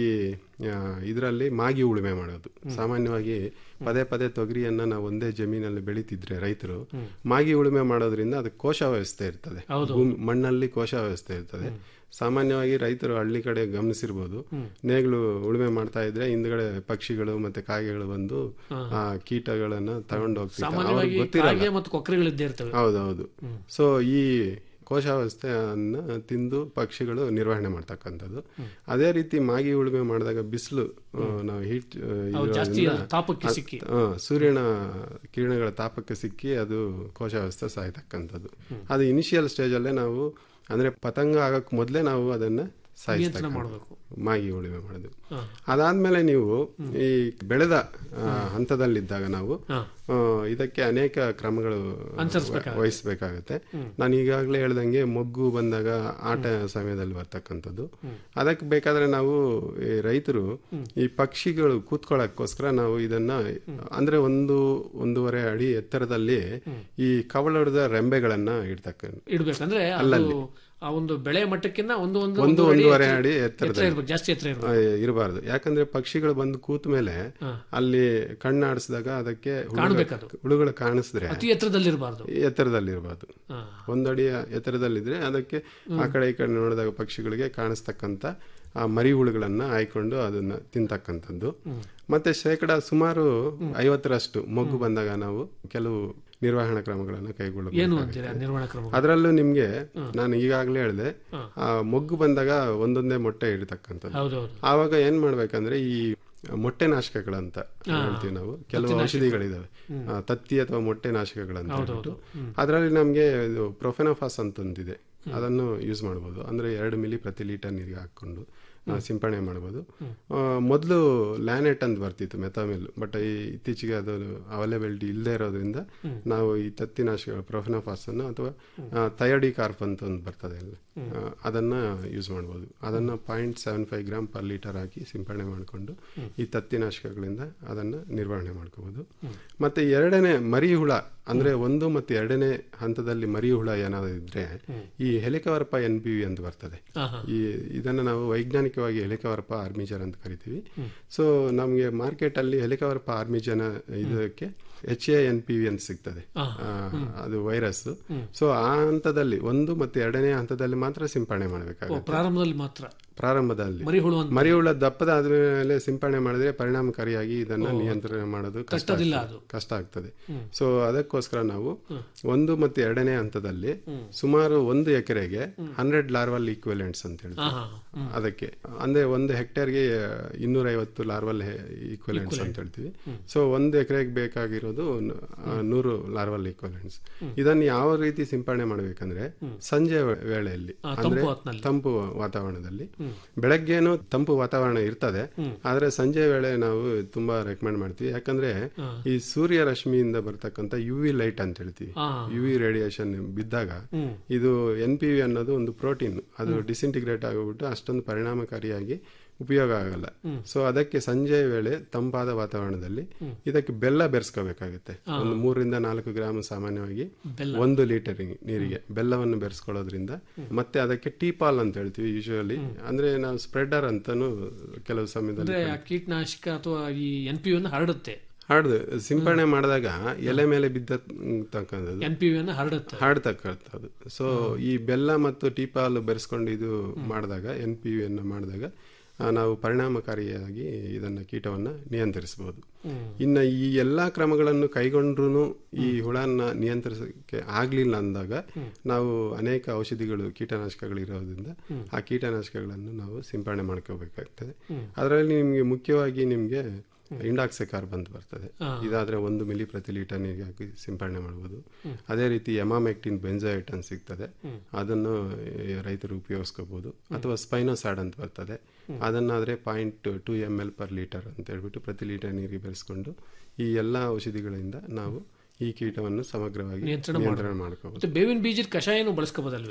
ಇದರಲ್ಲಿ ಮಾಗಿ ಉಳುಮೆ ಮಾಡೋದು ಸಾಮಾನ್ಯವಾಗಿ ಪದೇ ಪದೇ ತೊಗರಿಯನ್ನ ನಾವು ಒಂದೇ ಜಮೀನಲ್ಲಿ ಬೆಳೀತಿದ್ರೆ ರೈತರು ಮಾಗಿ ಉಳುಮೆ ಮಾಡೋದ್ರಿಂದ ಅದು ಕೋಶ ವ್ಯವಸ್ಥೆ ಇರ್ತದೆ ಭೂಮಿ- ಮಣ್ಣಲ್ಲಿ ಕೋಶ ವ್ಯವಸ್ಥೆ ಇರ್ತದೆ ಸಾಮಾನ್ಯವಾಗಿ ರೈತರು ಹಳ್ಳಿ ಕಡೆ ಗಮನಿಸಿರ್ಬೋದು ನೇಗಳು ಉಳುಮೆ ಮಾಡ್ತಾ ಇದ್ರೆ ಹಿಂದ್ಗಡೆ ಪಕ್ಷಿಗಳು ಮತ್ತೆ ಕಾಗೆಗಳು ಬಂದು ಆ ಕೀಟಗಳನ್ನ ತಗೊಂಡು ಹೋಗ್ತಿರ್ತಾರೆ ಸಾಮಾನ್ಯವಾಗಿ ಅವ್ರಿಗೆ ಗೊತ್ತಿರಲ್ಲ ಕಾಗೆ ಮತ್ತು ಕೊಕ್ಕರೆಗಳಿದ್ದೇ ಇರ್ತವೆ ಹೌದೌದು ಸೊ ಈ ಕೋಶಾವಸ್ಥೆಯನ್ನ ತಿಂದು ಪಕ್ಷಿಗಳು ನಿರ್ವಹಣೆ ಮಾಡ್ತಕ್ಕಂಥದ್ದು ಅದೇ ರೀತಿ ಮಾಗಿ ಉಳುಮೆ ಮಾಡಿದಾಗ ಬಿಸಿಲು ನಾವು ಹೀಟ್ ಜಾಸ್ತಿ ತಾಪಕ್ಕೆ ಸಿಕ್ಕಿ. ಸೂರ್ಯನ ಕಿರಣಗಳ ತಾಪಕ್ಕೆ ಸಿಕ್ಕಿ ಅದು ಕೋಶಾವಸ್ಥೆ ಸಾಯ್ತಕ್ಕಂಥದ್ದು ಅದು ಇನಿಷಿಯಲ್ ಸ್ಟೇಜಲ್ಲೇ ನಾವು ಅಂದ್ರೆ ಪತಂಗ ಆಗಕ್ ಮೊದಲೇ ನಾವು ಅದನ್ನ ಸಾಯಿಸ್ತಕ್ಕ ಮಾಡ್ಬೇಕು. ಮಾಗಿ ಉಳುಮೆ ಮಾಡೋದು ಅದಾದ್ಮೇಲೆ ನೀವು ಈ ಬೆಳೆದ ಆ, ಹಂತದಲ್ಲಿದ್ದಾಗ ನಾವು ಆ, ಇದಕ್ಕೆ ಅನೇಕ ಕ್ರಮಗಳು ವಹಿಸಬೇಕಾಗುತ್ತೆ ನಾನು ಈಗಾಗಲೇ ಹೇಳ್ದಂಗೆ ಮೊಗ್ಗು ಬಂದಾಗ ಆಟ ಸಮಯದಲ್ಲಿ ಬರ್ತಕ್ಕಂಥದ್ದು ಅದಕ್ಕೆ ಬೇಕಾದ್ರೆ ನಾವು ಈ ರೈತರು ಈ ಪಕ್ಷಿಗಳು ಕೂತ್ಕೊಳ್ಳೋಕ್ಕೋಸ್ಕರ ನಾವು ಇದನ್ನ ಅಂದ್ರೆ ಒಂದು ಒಂದೂವರೆ ಅಡಿ ಎತ್ತರದಲ್ಲಿ ಈ ಕವಳದ ರೆಂಬೆಗಳನ್ನ ಇಡ್ತಕ್ಕ ಇಡ್ಬೇಕಂದ್ರೆ ಅದು ಆ ಒಂದು ಬೆಳೆ ಮಟ್ಟಕ್ಕಿಂತ ಒಂದು ಒಂದು ಒಂದು ಒಂದೂವರೆ ಒಂದೂವರೆ ಎತ್ತರ- ಅಡಿ ಎತ್ತರ ಎತ್ತರದಲ್ಲಿ ಇರ್ಬೇಕು ಜಾಸ್ತಿ ಎತ್ತರ ಇರ್ಬೇಕು ಇರಬಾರ್ದು ಯಾಕಂದ್ರೆ ಪಕ್ಷಿಗಳು ಬಂದು ಕೂತ ಮೇಲೆ ಅಲ್ಲಿ ಕಣ್ಣಾಡಿಸಿದಾಗ ಅದಕ್ಕೆ ಹುಳುಗಳು- ಕಾಣ್ಬೇಕದು. ಹುಳುಗಳು ಕಾಣಿಸಿದ್ರೆ ಅತಿ ಎತ್ತರದಲ್ಲಿರಬಾರ್ದು ಎತ್ತರದಲ್ಲಿರಬಾರ್ದು ಒಂದಡಿ ಎತ್ತರದಲ್ಲಿದ್ರೆ ಅದಕ್ಕೆ ಆ ಕಡೆ ಈ ಕಡೆ ನೋಡಿದಾಗ ಪಕ್ಷಿಗಳಿಗೆ ಕಾಣಿಸ್ತಕ್ಕಂಥ ಆ ಮರಿ ಹುಳುಗಳನ್ನ ಆಯ್ಕೊಂಡು ಅದನ್ನ ತಿಂತಕ್ಕಂಥದ್ದು ಮತ್ತೆ ಶೇಕಡ ಸುಮಾರು ಐವತ್ತರಷ್ಟು ಮೊಗ್ಗು ಬಂದಾಗ ನಾವು ಕೆಲವು ನಿರ್ವಹಣಾ ಕ್ರಮಗಳನ್ನು ಏನು ಕೈಗೊಳ್ಳಬೇಕು ಅಂತೀರಾ ನಿರ್ವಹಣಾ ಕ್ರಮ ಅದರಲ್ಲೂ ನಿಮ್ಗೆ ನಾನು ಈಗಾಗಲೇ ಹೇಳಿದೆ ಆ ಮೊಗ್ಗು ಬಂದಾಗ ಒಂದೊಂದೇ ಮೊಟ್ಟೆ ಇಡ್ತಕ್ಕಂಥದ್ದು ಹೌದೌದು ಆವಾಗ ಏನ್ ಮಾಡ್ಬೇಕಂದ್ರೆ ಈ ಮೊಟ್ಟೆ ನಾಶಕಗಳಂತ ಹೇಳ್ತೀವಿ ನಾವು ಕೆಲವು ಔಷಧಿಗಳಿದಾವೆ ಆ, ತತ್ತಿ ಅಥವಾ ಮೊಟ್ಟೆ ನಾಶಕಗಳಂತ ಹೇಳ್ಬಿಟ್ಟು ಅದರಲ್ಲಿ ನಮ್ಗೆ ಇದು ಪ್ರೊಫೆನೋಫಾಸ್ ಅಂತ ಒಂದಿದೆ ಅದನ್ನು ಯೂಸ್ ಮಾಡ್ಬೋದು ಅಂದ್ರೆ ಎರಡು ಮಿಲಿ ಪ್ರತಿ ಲೀಟರ್ ನೀರಿಗೆ ಹಾಕೊಂಡು ಆ, ಸಿಂಪಡಣೆ ಮಾಡ್ಬೋದು ಮೊದಲು ಲ್ಯಾನೆಟ್ ಅಂತ ಬರ್ತಿತ್ತು ಮೆಥಾಮಿಲ್ ಬಟ್ ಈ ಇತ್ತೀಚೆಗೆ ಅದು ಅವೈಲೇಬಿಲಿಟಿ ಇಲ್ಲದೆ ಇರೋದ್ರಿಂದ ನಾವು ಈ ತತ್ತಿನಾಶಕಗಳು ಪ್ರೊಫೆನೋಫಾಸ್ ಅನ್ನು ಅಥವಾ ಥಯಡಿ ಕಾರ್ಪ್ ಅಂತ ಒಂದು ಬರ್ತದೆ ಅಲ್ಲಿ ಆ, ಅದನ್ನ ಯೂಸ್ ಮಾಡ್ಬೋದು ಅದನ್ನ point seven five gram per litre ಹಾಕಿ ಸಿಂಪಡಣೆ ಮಾಡಿಕೊಂಡು ಈ ತತ್ತಿನಾಶಕಗಳಿಂದ ಅದನ್ನ ನಿರ್ವಹಣೆ ಮಾಡ್ಕೋಬಹುದು ಮತ್ತೆ ಎರಡನೇ ಮರಿ ಹುಳ ಅಂದ್ರೆ ಒಂದು ಮತ್ತು ಎರಡನೇ ಹಂತದಲ್ಲಿ ಮರಿ ಹುಳ ಏನಾದ್ರು ಇದ್ರೆ ಈ ಹೆಲಿಕವರ್ಪ ಎನ್ ಪಿ ವಿ ಅಂತ ಬರ್ತದೆ ಈ ಇದನ್ನ ನಾವು ವೈಜ್ಞಾನಿಕವಾಗಿ ಹೆಲಿಕವರ್ಪ ಆರ್ಮಿಜನ್ ಅಂತ ಕರಿತೀವಿ ಸೊ ನಮಗೆ ಮಾರ್ಕೆಟ್ ಅಲ್ಲಿ ಹೆಲಿಕವರ್ಪ ಆರ್ಮಿಜನ್ ಇದಕ್ಕೆ H A N P V ಅಂತ ಸಿಗ್ತದೆ ಆ, ಅದು ವೈರಸ್ ಸೊ ಆ ಹಂತದಲ್ಲಿ ಒಂದು ಮತ್ತು ಎರಡನೇ ಹಂತದಲ್ಲಿ ಮಾತ್ರ ಸಿಂಪಡಣೆ ಮಾಡಬೇಕಾಗುತ್ತೆ ಪ್ರಾರಂಭದಲ್ಲಿ ಮಾತ್ರ ಪ್ರಾರಂಭದಲ್ಲಿ ಮರಿಹುಳು ಅಂತ ಮರಿಹುಳ ದಪ್ಪದ ಆದ್ಮೇಲೆ ಸಿಂಪಡಣೆ ಮಾಡಿದ್ರೆ ಪರಿಣಾಮಕಾರಿಯಾಗಿ ಇದನ್ನ ನಿಯಂತ್ರಣ ಮಾಡೋದು ಕಷ್ಟ ಕಷ್ಟದಿಲ್ಲ ಆಗ್ತದೆ. ಕಷ್ಟ ಆಗ್ತದೆ ಸೊ ಅದಕ್ಕೋಸ್ಕರ ನಾವು ಒಂದು ಮತ್ತು ಎರಡನೇ ಹಂತದಲ್ಲಿ ಸುಮಾರು ಒಂದು ಎಕರೆಗೆ ಹಂಡ್ರೆಡ್ ಲಾರ್ವಲ್ ಈಕ್ವಲೆಂಟ್ಸ್ ಅಂತ ಹೇಳ್ತೀವಿ ಅದಕ್ಕೆ ಅಂದ್ರೆ ಒಂದು ಹೆಕ್ಟೇರ್ಗೆ ಇನ್ನೂರೈವತ್ತು ಲಾರ್ವಲ್ ಈಕ್ವಲೆಂಟ್ಸ್ ಅಂತ ಹೇಳ್ತೀವಿ ಸೊ ಒಂದು ಎಕರೆಗೆ ಬೇಕಾಗಿರೋದು ನ- ಆ, ನೂರು ಲಾರ್ವಲ್ ಈಕ್ವಲೆಂಟ್ಸ್ ಇದನ್ನ ಯಾವ ರೀತಿ ಸಿಂಪಡಣೆ ಮಾಡಬೇಕಂದ್ರೆ ಸಂಜೆ ವೆ- ವೇಳೆಯಲ್ಲಿ ಅಂದ್ರೆ ಹೊತ್ನಲ್ಲಿ. ತಂಪು ವಾತಾವರಣದಲ್ಲಿ ಬೆಳಗ್ಗೆನೂ ತಂಪು ವಾತಾವರಣ ಇರ್ತದೆ ಆದ್ರೆ ಸಂಜೆ ವೇಳೆ ನಾವು ತುಂಬಾ ರೆಕಮೆಂಡ್ ಮಾಡ್ತೀವಿ ಯಾಕಂದ್ರೆ ಈ ಸೂರ್ಯ ರಶ್ಮಿಯಿಂದ ಬರ್ತಕ್ಕಂಥ ಯು ವಿ ಲೈಟ್ ಅಂತ ಹೇಳ್ತೀವಿ ಯು ವಿ ರೇಡಿಯೇಷನ್ ಬಿದ್ದಾಗ ಇದು ಎನ್ ಪಿ ವಿ ಅನ್ನೋದು ಒಂದು ಪ್ರೋಟೀನ್ ಅದು ಡಿಸಿಂಟಿಗ್ರೇಟ್ ಆಗೋಗ್ಬಿಟ್ಟು ಅಷ್ಟೊಂದು ಪರಿಣಾಮಕಾರಿಯಾಗಿ ಉಪಯೋಗ ಆಗಲ್ಲ ಸೊ ಅದಕ್ಕೆ ಸಂಜೆ ವೇಳೆ ತಂಪಾದ ವಾತಾವರಣದಲ್ಲಿ ಇದಕ್ಕೆ ಬೆಲ್ಲ ಬೆರೆಸ್ಕೋಬೇಕಾಗುತ್ತೆ ಒಂದು ಮೂರರಿಂದ ನಾಲ್ಕು ಗ್ರಾಮ್ ಸಾಮಾನ್ಯವಾಗಿ ಒಂದು ಲೀಟರ್ ನೀರಿಗೆ ಬೆಲ್ಲವನ್ನು ಬೆರೆಸ್ಕೊಳ್ಳೋದ್ರಿಂದ ಮತ್ತೆ ಅದಕ್ಕೆ ಟೀಪಾಲ್ ಅಂತ ಹೇಳ್ತೀವಿ ಯೂಶುವಲಿ ಅಂದ್ರೆ ನಾವು ಸ್ಪ್ರೆಡರ್ ಅಂತಾನು ಕೆಲವು ಸಮಯದಲ್ಲಿ ಅಂದ್ರೆ ಆ ಕೀಟನಾಶಕ ಅಥವಾ ಈ ಎನ್ ಪಿ ಯನ್ನು ಹರಡುತ್ತೆ ಹಾಡ್ದು ಸಿಂಪಡಣೆ ಮಾಡಿದಾಗ ಎಲೆ ಮೇಲೆ ಬಿದ್ದಕ್ಕಂಥದ್ದು ಎನ್ ಪಿ ಯನ್ನು ಹರಡುತ್ತೆ ಹಾಡ್ತಕ್ಕಂಥದ್ದು ಸೊ ಈ ಬೆಲ್ಲ ಮತ್ತು ಟೀಪಾಲ್ ಬೆರೆಸ್ಕೊಂಡು ಇದು ಮಾಡಿದಾಗ ಎನ್ ಪಿ ಅನ್ನು ಮಾಡಿದಾಗ ಆ, ನಾವು ಪರಿಣಾಮಕಾರಿಯಾಗಿ ಇದನ್ನ ಕೀಟವನ್ನ ನಿಯಂತ್ರಿಸಬಹುದು ಇನ್ನು ಈ ಎಲ್ಲಾ ಕ್ರಮಗಳನ್ನು ಕೈಗೊಂಡ್ರು ಈ ಹುಳನ್ನ ನಿಯಂತ್ರಿಸಕ್ಕೆ ಆಗ್ಲಿಲ್ಲ ಅಂದಾಗ ನಾವು ಅನೇಕ ಔಷಧಿಗಳು ಕೀಟನಾಶಕಗಳು ಇರೋದ್ರಿಂದ ಆ ಕೀಟನಾಶಕಗಳನ್ನು ನಾವು ಸಿಂಪಡಣೆ ಮಾಡ್ಕೋಬೇಕಾಗ್ತದೆ ಅದರಲ್ಲಿ ನಿಮ್ಗೆ ಮುಖ್ಯವಾಗಿ ನಿಮ್ಗೆ ಇಂಡಾಕ್ಸಿಕಾರ್ ಬಂದು ಬರ್ತದೆ ಇದಾದ್ರೆ ಒಂದು ಮಿಲಿ ಪ್ರತಿ ಲೀಟರ್ ನೀರಿಗೆ ಹಾಕಿ ಸಿಂಪಡಣೆ ಮಾಡಬಹುದು ಅದೇ ರೀತಿ ಎಮಾಮೆಕ್ಟಿನ್ ಬೆಂಜೈಟ್ ಅಂತ ಸಿಗ್ತದೆ ಅದನ್ನು ಈ, ರೈತರು ಉಪಯೋಗಿಸ್ಕೋಬಹುದು ಅಥವಾ ಸ್ಪೈನೋಸಾಡ್ ಅಂತ ಬರ್ತದೆ ಅದನ್ನಾದ್ರೆ point two M L per litre ಅಂತ ಹೇಳ್ಬಿಟ್ಟು ಪ್ರತಿ ಲೀಟರ್ ನೀರಿಗೆ ಬೆರೆಸ್ಕೊಂಡು ಈ ಎಲ್ಲಾ ಔಷಧಿಗಳಿಂದ ನಾವು ಈ ಕೀಟವನ್ನು ಸಮಗ್ರವಾಗಿ ನಿಯಂತ್ರಣ ನಿಯಂತ್ರಣ ಮಾಡ್ಕೋಬಹುದು ಮತ್ತೆ ಬೇವಿನ ಬೀಜದ ಕಷಾಯನು ಬಳಸ್ಕೋಬೋದಲ್ವೇ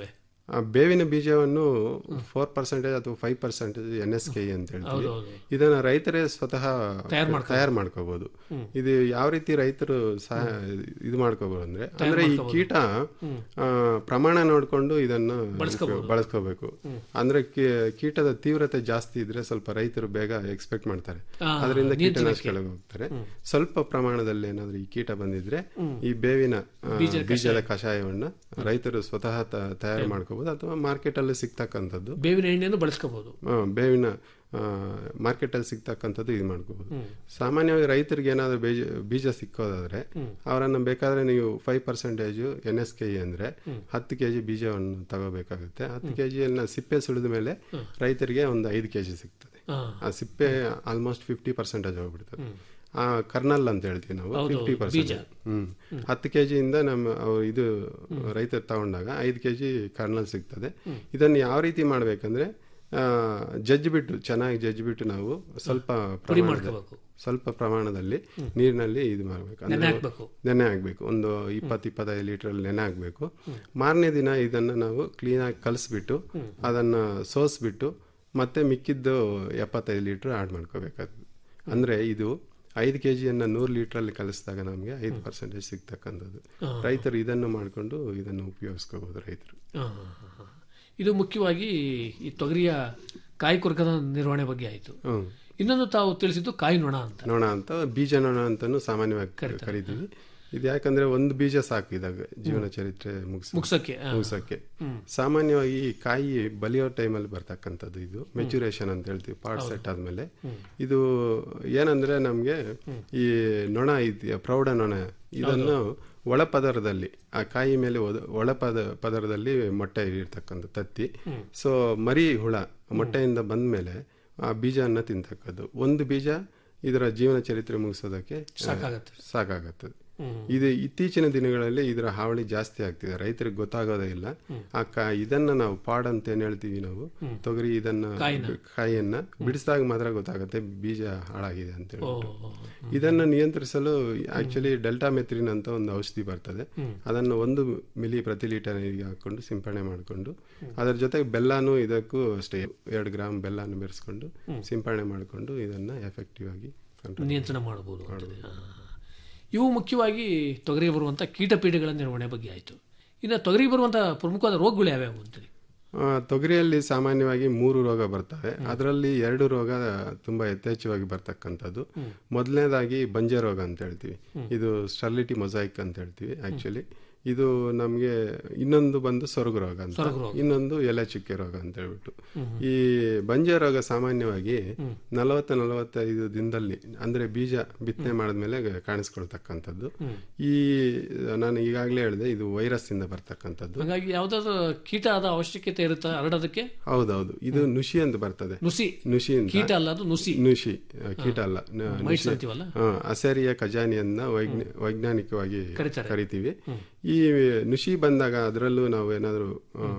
ಆ ಬೇವಿನ ಬೀಜವನ್ನು ಫೋರ್ ಪರ್ಸೆಂಟೇಜ್ ಅಥವಾ five percentage N S K ಅಂತ ಹೇಳ್ತೀವಿ ಹೌದು, ಇದನ್ನ ರೈತರೇ ಸ್ವತಃ ತಯಾರ್ ಮಾಡ್ಕೊಬೋದು. ತಯಾರು ಮಾಡ್ಕೋಬಹುದು ಇದು ಯಾವ ರೀತಿ ರೈತರು ಸಹ ಇದು ಮಾಡ್ಕೋಬಹುದು ಅಂದ್ರೆ ಅಂದ್ರೆ ಈ ಕೀಟ ಆ, ಪ್ರಮಾಣ ನೋಡ್ಕೊಂಡು ಇದನ್ನ ಬಳಸ್ಕೋಬೇಕು ಅಂದ್ರೆ ಕೀ- ಕೀಟದ ತೀವ್ರತೆ ಜಾಸ್ತಿ ಇದ್ರೆ ಸ್ವಲ್ಪ ರೈತರು ಬೇಗ ಎಕ್ಸ್ಪೆಕ್ಟ್ ಮಾಡ್ತಾರೆ ಆ, ಅದರಿಂದ ನಿಯಂತ್ರಣಕ್ಕೆ. ಕೀಟನಾಶಕಗಳಿಗೆ ಹೋಗ್ತಾರೆ ಸ್ವಲ್ಪ ಪ್ರಮಾಣದಲ್ಲಿ ಏನಾದ್ರು ಈ ಕೀಟ ಬಂದಿದ್ರೆ ಈ ಬೇವಿನ ಆ, ಬೀಜದ ಕಷಾಯವನ್ನ ರೈತರು ಸ್ವತಃ ತ- ತಯಾರು ಮಾಡ್ಕೋಬಹುದು ಅಥವಾ ಮಾರ್ಕೆಟ್ ಅಲ್ಲಿ ಸಿಗ್ತಕ್ಕಂಥದ್ದು ಬೇವಿನ ಎಣ್ಣೆಯನ್ನು ಬಳಸ್ಕೋಬಹುದು ಆ, ಬೇವಿನ ಮಾರ್ಕೆಟ್ ಅಲ್ಲಿ ಸಿಗ್ತಕ್ಕಂಥದ್ದು ಇದು ಮಾಡ್ಕೋಬಹುದು ಸಾಮಾನ್ಯವಾಗಿ ರೈತರಿಗೆ ಏನಾದ್ರು ಬೀಜ ಬೀಜ ಸಿಕ್ಕೋದಾದ್ರೆ ಅವರನ್ನ ಬೇಕಾದ್ರೆ ನೀವು five percentage N S K ಅಂದ್ರೆ ಹತ್ತು ಕೆಜಿ ಬೀಜವನ್ನು ತಗೋಬೇಕಾಗುತ್ತೆ ಹತ್ತು ಕೆಜಿಯನ್ನ ಸಿಪ್ಪೆ ಸುಳಿದ ಮೇಲೆ ರೈತರಿಗೆ ಒಂದು ಐದು ಕೆಜಿ ಸಿಗ್ತದೆ ಆ ಸಿಪ್ಪೆ ಆಲ್ಮೋಸ್ಟ್ ಫಿಫ್ಟಿ ಪರ್ಸೆಂಟೇಜ್ ಹೋಗ್ಬಿಡ್ತದೆ ಆ ಕರ್ನಲ್ ಅಂತ ಹೇಳ್ತೀವಿ ನಾವು ಹೌದು, ಫಿಫ್ಟಿ ಪರ್ಸೆಂಟ್ ಹ್ಮ್ ಹತ್ತು ಕೆಜಿಯಿಂದ ನಮ್ಮ ಅವ್ರು ಇದು ರೈತರು ತಗೊಂಡಾಗ ಐದು ಕೆಜಿ ಕರ್ನಲ್ ಸಿಗ್ತದೆ ಇದನ್ನು ಯಾವ ರೀತಿ ಮಾಡ್ಬೇಕಂದ್ರೆ ಆ, ಜಜ್ಜಿಬಿಟ್ಟು ಚೆನ್ನಾಗಿ ಜಜ್ಜಿಬಿಟ್ಟು ನಾವು ಸ್ವಲ್ಪ ಪ್ರಮಾಣದ ಮಾಡ್ಕೋಬೇಕು. ಸ್ವಲ್ಪ ಪ್ರಮಾಣದಲ್ಲಿ ನೀರಿನಲ್ಲಿ ಇದು ಮಾಡಬೇಕು ನೆನೆ ಹಾಕ್ಬೇಕು. ನೆನೆ ಹಾಕ್ಬೇಕು ಒಂದು ಇಪ್ಪತ್ತು ಇಪ್ಪತ್ತೈದು ಲೀಟರ್ ನೆನೆ ಹಾಕ್ಬೇಕು ಮಾರನೇ ದಿನ ಇದನ್ನ ನಾವು ಕ್ಲೀನಾಗಿ ಕಲಿಸ್ಬಿಟ್ಟು ಅದನ್ನ ಸೋಸ್ಬಿಟ್ಟು ಮತ್ತೆ ಮಿಕ್ಕಿದ್ದು ಎಪ್ಪತ್ತೈದು ಲೀಟರ್ ಆಡ್ ಮಾಡ್ಕೋಬೇಕಾಗ್ತದೆ ಅಂದ್ರೆ ಇದು ಐದು ಕೆ ಜಿಯನ್ನ ನೂರು ಲೀಟ್ರಲ್ಲಿ ಕಲಿಸಿದಾಗ ನಮಗೆ ಐದು ಪರ್ಸೆಂಟೇಜ್ ಸಿಗ್ತಕ್ಕಂಥದ್ದು ರೈತರು ಇದನ್ನು ಮಾಡಿಕೊಂಡು ಇದನ್ನು ಉಪಯೋಗಿಸ್ಕೋಬಹುದು ರೈತರು ಆ, ಆ, ಆ, ಆ. ಇದು ಮುಖ್ಯವಾಗಿ ಈ ತೊಗರಿಯ ಕಾಯಿ ಕೊರಕದ ನಿರ್ವಹಣೆ ಬಗ್ಗೆ ಆಯಿತು ಹ್ಮ್ ಇನ್ನೊಂದು ತಾವು ತಿಳಿಸಿದ್ದು ಕಾಯಿ ನೊಣ ಅಂತ ನೊಣ ಅಂತ ಬೀಜ ನೊಣ ಅಂತಾನು ಸಾಮಾನ್ಯವಾಗಿ ಕರಿತೀವಿ ಇದು ಯಾಕಂದ್ರೆ ಒಂದು ಬೀಜ ಸಾಕು ಇದಾಗ ಜೀವನ ಚರಿತ್ರೆ ಮುಗಿಸ್ ಮುಗ್ಸಕ್ಕೆ, ಆ. ಮುಗಿಸಕ್ಕೆ ಸಾಮಾನ್ಯವಾಗಿ ಈ ಕಾಯಿ ಬಲಿಯೋ ಟೈಮಲ್ಲಿ ಬರ್ತಕ್ಕಂಥದ್ದು ಇದು ಮೆಚುರೇಷನ್ ಅಂತ ಹೇಳ್ತೀವಿ ಪಾರ್ಟ್ ಸೆಟ್ ಆದ್ಮೇಲೆ ಇದು ಏನಂದ್ರೆ ನಮ್ಗೆ ಈ ನೊಣ ಇದೆಯಾ ಪ್ರೌಢ ನೊಣ ಇದನ್ನು ಒಳಪದರದಲ್ಲಿ ಆ ಕಾಯಿ ಮೇಲೆ ಒದ- ಒಳಪದ ಪದರದಲ್ಲಿ ಮೊಟ್ಟೆ ಇರ್ತಕ್ಕಂಥ ತತ್ತಿ ಸೊ ಮರಿ ಹುಳ ಮೊಟ್ಟೆಯಿಂದ ಬಂದ ಮೇಲೆ ಆ ಬೀಜವನ್ನು ತಿಂತಕ್ಕದ್ದು ಒಂದು ಬೀಜ ಇದರ ಜೀವನ ಚರಿತ್ರೆ ಮುಗಿಸೋದಕ್ಕೆ ಸಾಕಾಗತ್ತೆ. ಸಾಕಾಗತ್ತದೆ ಇದು ಇತ್ತೀಚಿನ ದಿನಗಳಲ್ಲಿ ಇದರ ಹಾವಳಿ ಜಾಸ್ತಿ ಆಗ್ತಿದೆ ರೈತರಿಗೆ ಗೊತ್ತಾಗೋದೇ ಇಲ್ಲ ಆ ಕಾ ಇದನ್ನ ನಾವು ಪಾಡ್ ಅಂತ ಏನ್ ಹೇಳ್ತೀವಿ ನಾವು ತೊಗರಿ ಇದನ್ನ ಕಾಯಿಯನ್ನ ಬಿಡಿಸಿದಾಗ ಮಾತ್ರ ಗೊತ್ತಾಗುತ್ತೆ ಬೀಜ ಹಾಳಾಗಿದೆ ಅಂತ ಹೇಳ್ಬಿಟ್ಟು ಇದನ್ನ ನಿಯಂತ್ರಿಸಲು ಆಕ್ಚುಲಿ ಡೆಲ್ಟಾ ಮೆತ್ರಿನ್ ಅಂತ ಒಂದು ಔಷಧಿ ಬರ್ತದೆ ಅದನ್ನು ಒಂದು ಮಿಲಿ ಪ್ರತಿ ಲೀಟರ್ ನೀರಿಗೆ ಹಾಕೊಂಡು ಸಿಂಪಡಣೆ ಮಾಡಿಕೊಂಡು ಅದರ ಜೊತೆಗೆ ಬೆಲ್ಲನೂ ಇದಕ್ಕೂ ಅಷ್ಟೇ ಎರಡು ಗ್ರಾಮ್ ಬೆಲ್ಲನು ಬೆರೆಸ್ಕೊಂಡು ಸಿಂಪಡಣೆ ಮಾಡಿಕೊಂಡು ಇದನ್ನ ಎಫೆಕ್ಟಿವ್ ಆಗಿ control ನಿಯಂತ್ರಣ ಮಾಡಬಹುದು ಅಂತದೆ. ಆ. ಇವು ಮುಖ್ಯವಾಗಿ ತೊಗರಿಗೆ ಬರುವಂಥ ಕೀಟಪೀಡೆಗಳ ನಿರ್ವಹಣೆ ಬಗ್ಗೆ ಆಯಿತು ಇನ್ನು ತೊಗರಿಗೆ ಬರುವಂಥ ಪ್ರಮುಖವಾದ ರೋಗಗಳು ಯಾವ್ಯಾವು ಅಂತೇಳಿ ಆ, ತೊಗರಿಯಲ್ಲಿ ಸಾಮಾನ್ಯವಾಗಿ ಮೂರು ರೋಗ ಬರ್ತವೆ ಅದರಲ್ಲಿ ಎರಡು ರೋಗ ತುಂಬಾ ಯಥೇಚ್ಛವಾಗಿ ಬರ್ತಕ್ಕಂಥದ್ದು ಮೊದಲನೇದಾಗಿ ಬಂಜೆ ರೋಗ ಅಂತ ಹೇಳ್ತೀವಿ ಇದು ಸ್ಟರ್ಲಿಟಿ ಮೊಸೈಕ್ ಅಂತ ಹೇಳ್ತೀವಿ ಆಕ್ಚುಲಿ ಇದು ನಮಗೆ ಇನ್ನೊಂದು ಬಂದು ಸೊರಗು ರೋಗ ಅಂತ ಇನ್ನೊಂದು ಎಲೆ ಚುಕ್ಕೆ ರೋಗ ಅಂತ ಹೇಳ್ಬಿಟ್ಟು ಈ ಬಂಜೆ ರೋಗ ಸಾಮಾನ್ಯವಾಗಿ ನಲವತ್ತ ನಲವತ್ತೈದು ದಿನದಲ್ಲಿ ಅಂದ್ರೆ ಬೀಜ ಬಿತ್ತನೆ ಮಾಡಿದ್ಮೇಲೆ ಕಾಣಿಸ್ಕೊಳ್ತಕ್ಕಂಥದ್ದು ಈ ನಾನು ಈಗಾಗಲೇ ಹೇಳಿದೆ ಇದು ವೈರಸ್ ಇಂದ ಬರ್ತಕ್ಕಂಥದ್ದು ಹಾಗಾಗಿ ಯಾವ್ದಾದ್ರು ಕೀಟ ಆದ ಅವಶ್ಯಕತೆ ಇರುತ್ತಾ ಹರಡೋದಕ್ಕೆ ಹೌದೌದು ಇದು ನುಷಿ ಅಂತ ಬರ್ತದೆ ನುಸಿ ನುಷಿ ಅಂತ ಕೀಟ ಅಲ್ಲ ಅದು ನುಸಿ ನುಷಿ ಆ, ಕೀಟ ಅಲ್ಲ ನ- ಮೈಟ್ಸ್ ನುಷಿ. ಅಂತೀವಲ್ಲ? ಆ, ಅಸೇರಿಯ ಖಜಾನಿಯನ್ನ ವೈಜ್ಞ- ವೈಜ್ಞಾನಿಕವಾಗಿ ಕರೀತಾರೆ. ಕರಿತೀವಿ ಈ ನುಷಿ ಬಂದಾಗ ಅದರಲ್ಲೂ ನಾವು ಏನಾದರೂ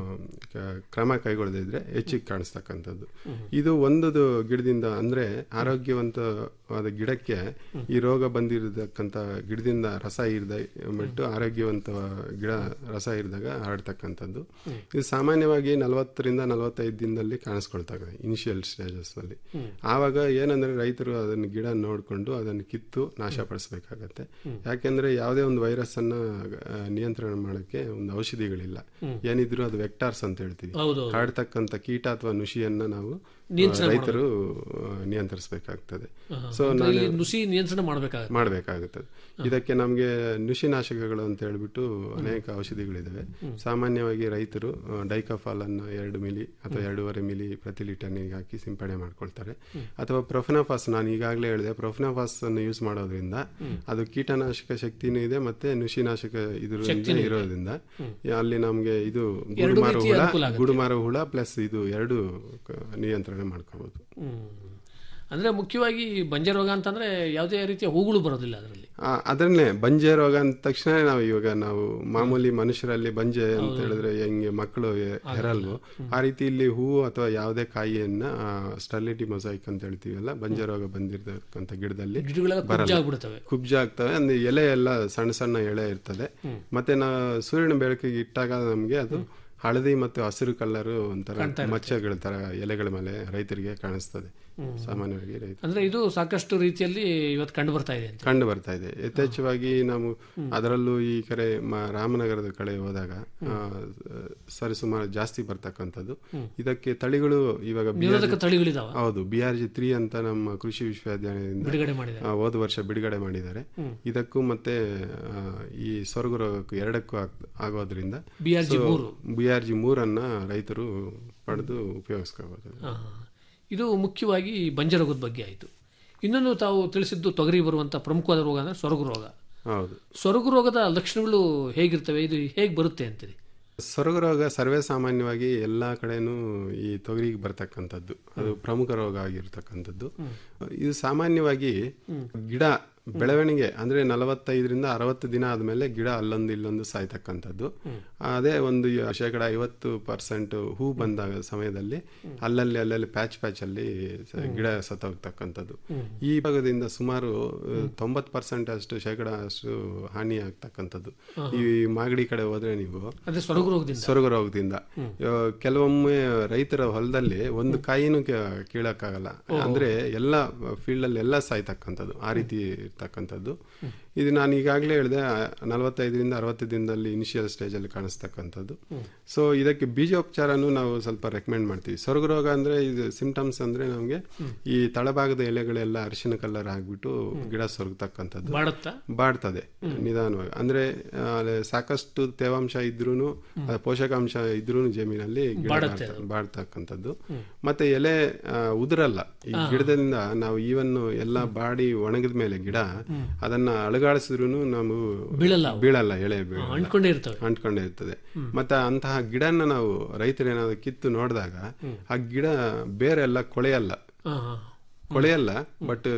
ಕ್ರಮ ಕೈಗೊಳ್ಳದಿದ್ರೆ ಹೆಚ್ಚಿಗೆ ಕಾಣಿಸ್ತಕ್ಕಂಥದ್ದು ಇದು ಒಂದು ಗಿಡದಿಂದ ಅಂದ್ರೆ ಆರೋಗ್ಯವಂತವಾದ ಗಿಡಕ್ಕೆ ಈ ರೋಗ ಬಂದಿರತಕ್ಕಂಥ ಗಿಡದಿಂದ ರಸ ಇರ್ದ ಬಿಟ್ಟು ಆರೋಗ್ಯವಂತ ಗಿಡ ರಸ ಇರಿದಾಗ ಹರಡ್ತಕ್ಕಂಥದ್ದು ಇದು ಸಾಮಾನ್ಯವಾಗಿ ನಲವತ್ತರಿಂದ ನಲವತ್ತೈದು ದಿನದಲ್ಲಿ ಕಾಣಿಸ್ಕೊಳ್ತದೆ ಇನಿಷಿಯಲ್ ಸ್ಟೇಜಸ್ ಅಲ್ಲಿ ಆವಾಗ ಏನಂದ್ರೆ ರೈತರು ಅದನ್ನು ಗಿಡ ನೋಡಿಕೊಂಡು ಅದನ್ನು ಕಿತ್ತು ನಾಶಪಡಿಸಬೇಕಾಗತ್ತೆ ಯಾಕೆಂದ್ರೆ ಯಾವುದೇ ಒಂದು ವೈರಸ್ ಅನ್ನ ಆ, ನಿಯಂತ್ರಣ ಮಾಡಕ್ಕೆ ಒಂದು ಔಷಧಿಗಳಿಲ್ಲ ಏನಿದ್ರು ಅದು ವೆಕ್ಟಾರ್ಸ್ ಅಂತ ಹೇಳ್ತೀವಿ ಹೌದು, ಹೌದು. ಹರಡ್ತಕ್ಕಂಥ ಕೀಟ ಅಥವಾ ನುಷಿಯನ್ನ ನಾವು ಆ, ನಿಯಂತ್ರಣ ರೈತರು ಆ, ನಿಯಂತ್ರಿಸಬೇಕಾಗ್ತದೆ ಸೊ ಅಂದ್ರೆ ನಾನು ಇಲ್ಲಿ ನುಸಿ ನಿಯಂತ್ರಣ ಮಾಡಬೇಕಾಗುತ್ತೆ ಮಾಡಬೇಕಾಗುತ್ತದೆ ಇದಕ್ಕೆ ನಮಗೆ ನುಷಿನಾಶಕಗಳು ಅಂತ ಹೇಳ್ಬಿಟ್ಟು ಅನೇಕ ಔಷಧಿಗಳಿದಾವೆ ಸಾಮಾನ್ಯವಾಗಿ ರೈತರು ಆ, ಡೈಕಾಫಾಲ್ ಅನ್ನ ಎರಡು ಮಿಲಿ ಅಥವಾ ಎರಡೂವರೆ ಮಿಲಿ ಪ್ರತಿ ಲೀಟರ್ ನೀರಿಗೆ ಹಾಕಿ ಸಿಂಪಡಣೆ ಮಾಡ್ಕೊಳ್ತಾರೆ ಅಥವಾ ಪ್ರೊಫೆನಾಫಾಸ್ ನಾನು ಈಗಾಗಲೇ ಹೇಳಿದೆ ಪ್ರೊಫೆನಾಫಾಸ್ ಅನ್ನು ಯೂಸ್ ಮಾಡೋದ್ರಿಂದ ಅದು ಕೀಟನಾಶಕ ಶಕ್ತಿನೂ ಇದೆ ಮತ್ತೆ ನುಷಿನಾಶಕ ಇದ್ರಿಂದ ಇರೋದ್ರಿಂದ ಅಲ್ಲಿ ನಮಗೆ ಇದು ಗುಡುಮಾರು ರೀತಿಯ ಹುಳ ಅನುಕೂಲ ಆಗುತ್ತೆ. ಗುಡುಮಾರು ಹುಳ ಪ್ಲಸ್ ಇದು ಎರಡು ಕ- ನಿಯಂತ್ರಣ ಮಾಡ್ಕೋಬಹುದು ಹ್ಮ್. ಅಂದ್ರೆ ಮುಖ್ಯವಾಗಿ ಬಂಜೆ ರೋಗ ಅಂತಂದ್ರೆ ಯಾವುದೇ ರೀತಿಯ ಹೂಗಳು ಬರೋದಿಲ್ಲ ಅದರಲ್ಲಿ ಆ, ಅದನ್ನೇ ಬಂಜೆ ರೋಗ ಅಂದ ತಕ್ಷಣ ನಾವು ಇವಾಗ ನಾವು ಮಾಮೂಲಿ ಮನುಷ್ಯರಲ್ಲಿ ಬಂಜೆ ಅಂತ ಹೇಳಿದ್ರೆ ಹೆಂಗೆ ಮಕ್ಕಳು ಎ- ಹೆರಲ್ವು ಆ ರೀತಿ ಇಲ್ಲಿ ಹೂವು ಅಥವಾ ಯಾವುದೇ ಕಾಯಿಯನ್ನ ಸ್ಟರ್ಲಿಟಿ ಮೊಸೈಕ್ ಅಂತ ಹೇಳ್ತೀವಲ್ಲ ಬಂಜೆ ರೋಗ ಬಂದಿರತಕ್ಕಂಥ ಗಿಡದಲ್ಲಿ ಗಿಡಗಳೆಲ್ಲ ಬರಲ್ಲ. ಕುಬ್ಜ ಆಗ್ಬಿಡ್ತವೆ. ಕುಬ್ಜ ಆಗ್ತವೆ ಅಂದ್ರೆ ಎಲೆ ಎಲ್ಲ ಸಣ್ಣ ಸಣ್ಣ ಎಳೆ ಇರ್ತದೆ ಮತ್ತೆ ನಾ ಸೂರ್ಯನ ಬೆಳಕಿಗೆ ಇಟ್ಟಾಗ ನಮಗೆ ಅದು ಹಳದಿ ಮತ್ತು ಹಸಿರು ಕಲರ್ ಒಂಥರ ಮಚ್ಚೆಗಳ ತರ ಎಲೆಗಳ ಮೇಲೆ ರೈತರಿಗೆ ಕಾಣಿಸ್ತದೆ ಸಾಮಾನ್ಯವಾಗಿ ರೈತ ಅಂದ್ರೆ ಇದು ಸಾಕಷ್ಟು ರೀತಿಯಲ್ಲಿ ಇವತ್ತು ಕಂಡು ಬರ್ತಾ ಇದೆ ಅಂತ ಕಂಡು ಬರ್ತಾ ಇದೆ ಯಥೇಚ್ಛವಾಗಿ ನಾವು ಅದರಲ್ಲೂ ಈ ಕಡೆ ಮ- ರಾಮನಗರದ ಕಡೆ ಹೋದಾಗ ಆ, ಸರಿಸುಮಾರು ಜಾಸ್ತಿ ಬರ್ತಕ್ಕಂಥದ್ದು ಇದಕ್ಕೆ ತಳಿಗಳು ಇವಾಗ BRG ನಿರೋಧಕ ತಳಿಗಳಿದಾವ ಹೌದು ಬಿ ಆರ್ ಜಿ ತ್ರೀ ಅಂತ ನಮ್ಮ ಕೃಷಿ ವಿಶ್ವವಿದ್ಯಾಲಯದಿಂದ ಬಿಡುಗಡೆ ಮಾಡಿದೆ ಆ, ಹೋದ ವರ್ಷ ಬಿಡುಗಡೆ ಮಾಡಿದ್ದಾರೆ ಇದಕ್ಕೂ ಮತ್ತೆ ಆ, ಈ ಸ್ವರ್ಗ ರೋಗಕ್ಕೂ ಎರಡಕ್ಕೂ ಆಗ್- ಆಗೋದ್ರಿಂದ BRG ಮೂರು. ಬಿ ಆರ್ ಜಿ ಮೂರನ್ನ ರೈತರು ಪಡೆದು ಉಪಯೋಗಿಸ್ಕೋಬಹುದು ಆ, ಇದು ಮುಖ್ಯವಾಗಿ ಬಂಜೆ ರೋಗದ ಬಗ್ಗೆ ಆಯಿತು ಇನ್ನೊಂದು ತಾವು ತಿಳಿಸಿದ್ದು ತೊಗರಿ ಬರುವಂತ ಪ್ರಮುಖವಾದ ರೋಗ ಅಂದ್ರೆ ಸೊರಗು ರೋಗ ಹೌದು ಸೊರಗು ರೋಗದ ಲಕ್ಷಣಗಳು ಹೇಗಿರ್ತವೆ ಇದು ಹೇಗೆ ಬರುತ್ತೆ ಅಂತೀರಿ ಸೊರಗು ರೋಗ ಸರ್ವೇ ಸಾಮಾನ್ಯವಾಗಿ ಎಲ್ಲಾ ಕಡೆನೂ ಈ ತೊಗರಿಗೆ ಬರ್ತಕ್ಕಂಥದ್ದು ಅದು ಪ್ರಮುಖ ರೋಗ ಆಗಿರ್ತಕ್ಕಂಥದ್ದು ಇದು ಸಾಮಾನ್ಯವಾಗಿ ಗಿಡ ಬೆಳವಣಿಗೆ ಅಂದ್ರೆ ನಲವತ್ತೈದರಿಂದ ಅರವತ್ತು ದಿನ ಆದ್ಮೇಲೆ ಗಿಡ ಅಲ್ಲೊಂದು ಇಲ್ಲೊಂದು ಸಾಯ್ತಕ್ಕಂಥದ್ದು ಅದೇ ಒಂದು ಶೇಕಡ ಐವತ್ತು ಪರ್ಸೆಂಟ್ ಹೂ ಬಂದಾಗ ಸಮಯದಲ್ಲಿ ಅಲ್ಲಲ್ಲಿ ಅಲ್ಲಲ್ಲಿ ಪ್ಯಾಚ್ ಪ್ಯಾಚ್ ಅಲ್ಲಿ ಸ- ಗಿಡ ಸತ್ತೋಗ್ತಕ್ಕಂಥದ್ದು ಈ ಭಾಗದಿಂದ ಸುಮಾರು ತೊಂಬತ್ ಪರ್ಸೆಂಟ್ ಅಷ್ಟು ಶೇಕಡ ಅಷ್ಟು ಹಾನಿ ಆಗ್ತಕ್ಕಂಥದ್ದು ಈ ಮಾಗಡಿ ಕಡೆ ಹೋದ್ರೆ ನೀವು ಅಂದ್ರೆ ಸೊರಗು ರೋಗದಿಂದ ಸೊರಗು ರೋಗದಿಂದ ಆ, ಕೆಲವೊಮ್ಮೆ ರೈತರ ಹೊಲದಲ್ಲಿ ಒಂದು ಕಾಯಿನೂ ಕೇ- ಕೀಳಕ್ಕಾಗಲ್ಲ ಅಂದ್ರೆ ಎಲ್ಲ ಫೀಲ್ಡ್ ಅಲ್ಲಿ ಎಲ್ಲ ಸಾಯ್ತಕ್ಕಂಥದ್ದು ಆ ರೀತಿ ಇರ್ತಕ್ಕಂಥದ್ದು ಇದು ನಾನು ಈಗಾಗಲೇ ಹೇಳಿದೆ ನಲವತ್ತೈದರಿಂದ ಅರವತ್ತು ದಿನದಲ್ಲಿ ಇನಿಷಿಯಲ್ ಸ್ಟೇಜ್ ಅಲ್ಲಿ ಕಾಣಿಸ್ತಕ್ಕಂಥದ್ದು ಸೊ ಇದಕ್ಕೆ ಬೀಜೋಪಚಾರನೂ ನಾವು ಸ್ವಲ್ಪ ರೆಕಮೆಂಡ್ ಮಾಡ್ತೀವಿ ಸೊರಗು ರೋಗ ಅಂದ್ರೆ ಇದು ಸಿಂಟಮ್ಸ್ ಅಂದ್ರೆ ನಮಗೆ ಈ ತಳಭಾಗದ ಎಲೆಗಳೆಲ್ಲ ಅರಿಶಿನ ಕಲರ್ ಆಗ್ಬಿಟ್ಟು ಗಿಡ ಸೊರಗತಕ್ಕಂಥದ್ದು ಬಾಡುತ್ತಾ ಬಾಡ್ತದೆ ನಿಧಾನವಾಗಿ ಅಂದ್ರೆ ಆ, ಅಲ್ಲಿ ಸಾಕಷ್ಟು ತೇವಾಂಶ ಇದ್ರೂನು ಆ, ಪೋಷಕಾಂಶ ಇದ್ರೂ ಜಮೀನಲ್ಲಿ ಗಿಡ ಬಾಡುತ್ತೆ ಬಾಡ್ತ- ಬಾಡ್ತಕ್ಕಂಥದ್ದು ಮತ್ತೆ ಎಲೆ ಆ, ಉದುರಲ್ಲ ಈ ಗಿಡದಿಂದ ನಾವು ಈವನ್ ಎಲ್ಲ ಬಾಡಿ ಒಣಗಿದ ಮೇಲೆ ಗಿಡ ಅದನ್ನ ಅಳಗಾಡಿಸಿದ್ರು ನಾವು ಬೀಳಲ್ಲ ಬೀಳಲ್ಲ ಎಳೆ ಬೀಳಲ್ಲ. ಅಂಟ್ಕೊಂಡೇ ಇರ್ತವೆ ಅಂಟ್ಕೊಂಡೇ ಇರ್ತದೆ ಮತ್ತೆ ಅಂತಹ ಗಿಡನ ನಾವು ರೈತರು ಏನಾದ್ರು ಕಿತ್ತು ನೋಡಿದಾಗ ಆ ಗಿಡ ಬೇರೆ ಎಲ್ಲ ಕೊಳೆಯಲ್ಲ ಹಾ, ಹಾ. ಕೊಳೆಯಲ್ಲ ಬಟ್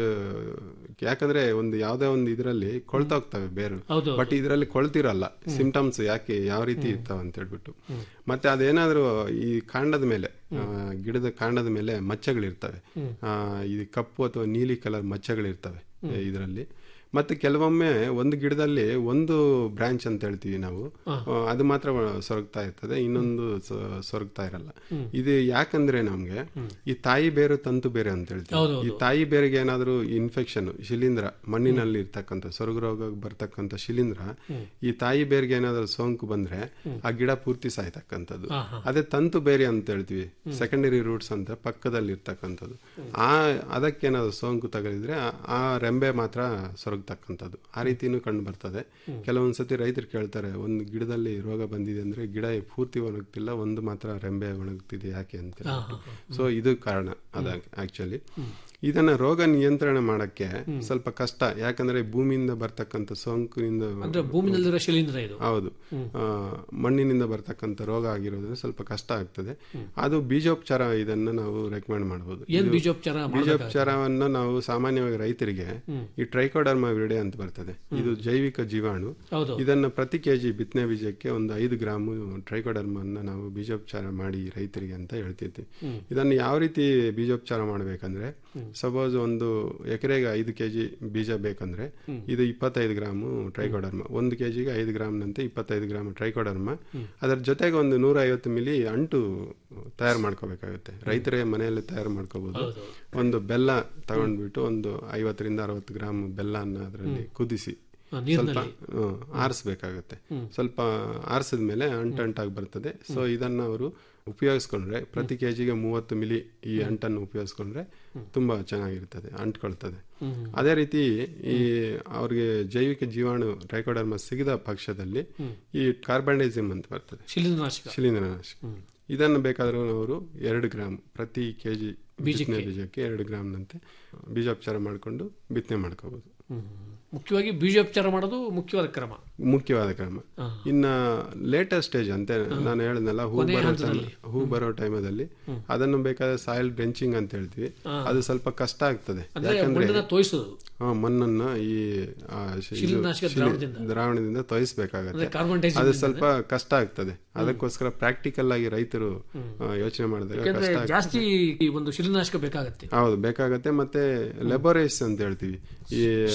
ಯಾಕಂದ್ರೆ ಒಂದು ಯಾವ್ದೇ ಒಂದು ಇದರಲ್ಲಿ ಕೊಳ್ತಾ ಹೋಗ್ತವೆ ಬೇರು ಹೌದು, ಬಟ್ ಇದರಲ್ಲಿ ಕೊಳ್ತಿರಲ್ಲ ಸಿಂಟಮ್ಸ್ ಯಾಕೆ ಯಾವ ರೀತಿ ಇರ್ತಾವ ಅಂತ ಹೇಳ್ಬಿಟ್ಟು ಮತ್ತೆ ಅದೇನಾದ್ರೂ ಈ ಕಾಂಡದ ಮೇಲೆ ಆ, ಗಿಡದ ಕಾಂಡದ ಮೇಲೆ ಮಚ್ಚಗಳಿರ್ತವೆ ಆ, ಇದು ಕಪ್ಪು ಅಥವಾ ನೀಲಿ ಕಲರ್ ಮಚ್ಚಗಳಿರ್ತವೆ ಇದರಲ್ಲಿ ಮತ್ತೆ ಕೆಲವೊಮ್ಮೆ ಒಂದು ಗಿಡದಲ್ಲಿ ಒಂದು ಬ್ರಾಂಚ್ ಅಂತ ಹೇಳ್ತೀವಿ ನಾವು ಆ, ಅದು ಮಾತ್ರ ಸೊರಗ್ತಾ ಇರ್ತದೆ ಇನ್ನೊಂದು ಸೊ- ಸೊರಗ್ತಾ ಇರಲ್ಲ ಇದು ಯಾಕಂದ್ರೆ ನಮ್ಗೆ ಈ ತಾಯಿ ಬೇರು ತಂತು ಬೇರೆ ಅಂತ ಹೇಳ್ತೀವಿ ಈ ತಾಯಿ ಬೇರಿಗೆ ಏನಾದ್ರೂ ಇನ್ಫೆಕ್ಷನ್ ಶಿಲೀಂಧ್ರ ಮಣ್ಣಿನಲ್ಲಿ ಇರ್ತಕ್ಕಂಥ ಸೊರಗು ರೋಗ ಬರ್ತಕ್ಕಂಥ ಶಿಲೀಂಧ್ರ ಈ ತಾಯಿ ಬೇರಿಗೆ ಏನಾದ್ರೂ ಸೋಂಕು ಬಂದ್ರೆ ಆ ಗಿಡ ಪೂರ್ತಿ ಸಾಯ್ತಕ್ಕಂಥದ್ದು ಅದೇ ತಂತು ಬೇರೆ ಅಂತ ಹೇಳ್ತೀವಿ ಸೆಕೆಂಡರಿ ರೂಟ್ಸ್ ಅಂತ ಪಕ್ಕದಲ್ಲಿ ಇರ್ತಕ್ಕಂಥದ್ದು ಆ ಅದಕ್ಕೇನಾದ್ರು ಸೋಂಕು ತಗಲಿದ್ರೆ ಆ- ಆ ರೆಂಬೆ ಮಾತ್ರ ಸೊರಗ್ತಕ್ಕಂಥದ್ದು ಆ ರೀತಿನೂ ಕಂಡು ಬರ್ತದೆ ಕೆಲವೊಂದ್ಸತಿ ರೈತರು ಕೇಳ್ತಾರೆ ಒಂದು ಗಿಡದಲ್ಲಿ ರೋಗ ಬಂದಿದೆ ಅಂದ್ರೆ ಗಿಡ ಪೂರ್ತಿ ಒಣಗ್ತಿಲ್ಲ ಒಂದು ಮಾತ್ರ ರೆಂಬೆ ಒಣಗ್ತಿದೆ ಯಾಕೆ ಅಂತ ಸೊ ಇದು ಕಾರಣ ಅದ ಆಕ್ಚುಲಿ ಇದನ್ನ ರೋಗ ನಿಯಂತ್ರಣ ಮಾಡಕ್ಕೆ ಸ್ವಲ್ಪ ಕಷ್ಟ ಯಾಕಂದ್ರೆ ಭೂಮಿಯಿಂದ ಬರ್ತಕ್ಕಂಥ ಸೋಂಕಿನಿಂದ ಅಂದ್ರೆ ಭೂಮಿನಲ್ಲಿರೋ ಶಿಲೀಂಧ್ರ ಇದು ಹೌದು ಆ, ಮಣ್ಣಿನಿಂದ ಬರ್ತಕ್ಕಂಥ ರೋಗ ಆಗಿರೋದ್ರಿಂದ ಸ್ವಲ್ಪ ಕಷ್ಟ ಆಗ್ತದೆ ಅದು ಬೀಜೋಪಚಾರ ಇದನ್ನ ನಾವು ರೆಕಮೆಂಡ್ ಮಾಡಬಹುದು ಏನ್ ಬೀಜೋಪಚಾರ ಬೀಜೋಪಚಾರವನ್ನ ನಾವು ಸಾಮಾನ್ಯವಾಗಿ ರೈತರಿಗೆ ಈ ಟ್ರೈಕೋಡರ್ಮ ವಿಡೆ ಅಂತ ಬರ್ತದೆ ಇದು ಜೈವಿಕ ಜೀವಾಣು ಹೌದು. ಇದನ್ನ ಪ್ರತಿ ಕೆಜಿ ಬಿತ್ತನೆ ಬೀಜಕ್ಕೆ ಒಂದು ಐದು ಗ್ರಾಮ್ ಟ್ರೈಕೋಡರ್ಮನ್ನ ನಾವು ಬೀಜೋಪಚಾರ ಮಾಡಿ ರೈತರಿಗೆ ಅಂತ ಹೇಳ್ತಿದ್ವಿ ಇದನ್ನು ಯಾವ ರೀತಿ ಬೀಜೋಪಚಾರ ಮಾಡಬೇಕಂದ್ರೆ ಸಪೋಸ್ ಒಂದು ಎಕರೆಗೆ ಐದು ಕೆಜಿ ಬೀಜ ಬೇಕಂದ್ರೆ ಇದು ಇಪ್ಪತ್ತೈದು ಗ್ರಾಮು ಟ್ರೈಕೋಡರ್ಮ ಒಂದು ಕೆಜಿಗೆ ಐದು ಗ್ರಾಮ್ನಂತೆ ಇಪ್ಪತ್ತೈದು ಗ್ರಾಮ್ ಟ್ರೈಕೋಡರ್ಮ ಅದರ ಜೊತೆಗೆ ಒಂದು ನೂರ ಐವತ್ತು ಮಿಲಿ ಅಂಟು ತಯಾರು ಮಾಡ್ಕೋಬೇಕಾಗುತ್ತೆ ರೈತರೇ ಮನೆಯಲ್ಲಿ ತಯಾರು ಮಾಡ್ಕೋಬಹುದು ಒಂದು ಬೆಲ್ಲ ತಗೊಂಡ್ಬಿಟ್ಟು ಒಂದು ಐವತ್ತರಿಂದ ಅರವತ್ತು ಗ್ರಾಮ್ ಬೆಲ್ಲನ ಅದರಲ್ಲಿ ಕುದಿಸಿ ಸ್ವಲ್ಪ ಹ್ಮ್, ಆರಿಸ್ಬೇಕಾಗತ್ತೆ ಸ್ವಲ್ಪ ಆರಿಸಿದ ಮೇಲೆ ಅಂಟಂಟಾಗಿ ಬರ್ತದೆ ಸೊ ಇದನ್ನ ಅವರು ಉಪಯೋಗಿಸ್ಕೊಂಡ್ರೆ ಪ್ರತಿ ಕೆಜಿಗೆ ಮೂವತ್ತು ಮಿಲಿ ಈ ಅಂಟನ್ನು ಉಪಯೋಗಿಸ್ಕೊಂಡ್ರೆ ತುಂಬಾ ಚೆನ್ನಾಗಿರ್ತದೆ ಅಂಟ್ಕೊಳ್ತದೆ ಅದೇ ರೀತಿ ಈ ಅವ್ರಿಗೆ ಜೈವಿಕ ಜೀವಾಣು ಟ್ರೈಕೋಡರ್ಮ ಸಿಗದ ಪಕ್ಷದಲ್ಲಿ ಈ ಕಾರ್ಬನ್ಡೈಸಿಮ್ ಅಂತ ಬರ್ತದೆ ಶಿಲೀಂಧ್ರನಾಶಕ ಶಿಲೀಂಧ್ರನಾಶಕ ಇದನ್ನು ಬೇಕಾದ್ರೂ ಅವರು ಎರಡು ಗ್ರಾಮ್ ಪ್ರತಿ ಕೆಜಿ ಬಿತ್ತನೆ ಬೀಜಕ್ಕೆ ಎರಡು ಗ್ರಾಮ್ನಂತೆ ಬೀಜೋಪಚಾರ ಮಾಡಿಕೊಂಡು ಬಿತ್ತನೆ ಮಾಡ್ಕೋಬಹುದು ಮುಖ್ಯವಾಗಿ ಬೀಜೋಪಚಾರ ಮಾಡೋದು ಮುಖ್ಯವಾದ ಕ್ರಮ ಮುಖ್ಯವಾದ ಕ್ರಮ ಇನ್ನ ಲೇಟೆಸ್ಟ್ ಸ್ಟೇಜ್ ಅಂತ ನಾನು ಹೇಳಿದ್ನಲ್ಲ ಹೂ ಬರೋ ಟೈಮ್ ಹೂ ಬರೋ ಟೈಮಲ್ಲಿ ಅದನ್ನು ಬೇಕಾದ್ರೆ ಸಾಯಿಲ್ ಡ್ರೆಂಚಿಂಗ್ ಅಂತ ಹೇಳ್ತೀವಿ ಅದು ಸ್ವಲ್ಪ ಕಷ್ಟ ಆಗ್ತದೆ ಅಂದ್ರೆ ಯಾಕಂದ್ರೆ ಮಣ್ಣನ್ನ ತೋಯಿಸೋದು ಆ, ಮಣ್ಣನ್ನ ಈ ಆ, ಶಿ- ಇದು ಶಿಲೀಂಧ್ರನಾಶಕ ಶಿಲಿ- ದ್ರಾವಣದಿಂದ. ದ್ರಾವಣದಿಂದ ತೋಯಿಸ್ಬೇಕಾಗತ್ತೆ ಅಂದ್ರೆ carbon dioxide ಅದು ಸ್ವಲ್ಪ ಕಷ್ಟ ಆಗ್ತದೆ ಅದಕ್ಕೋಸ್ಕರ ಪ್ರಾಕ್ಟಿಕಲ್ ಆಗಿ ರೈತರು ಯೋಚನೆ ಮಾಡಿದಾಗ ಯಾಕಂದ್ರೆ ಕಷ್ಟ ಆಗ್ತದೆ. ಜಾಸ್ತಿ ಈ ಒಂದು ಶಿಲೀಂಧ್ರನಾಶಕ ಬೇಕಾಗತ್ತೆ ಹೌದು ಬೇಕಾಗತ್ತೆ ಮತ್ತೆ ಲೆಬೋರೇಸ್ ಅಂತ ಹೇಳ್ತೀವಿ ಈ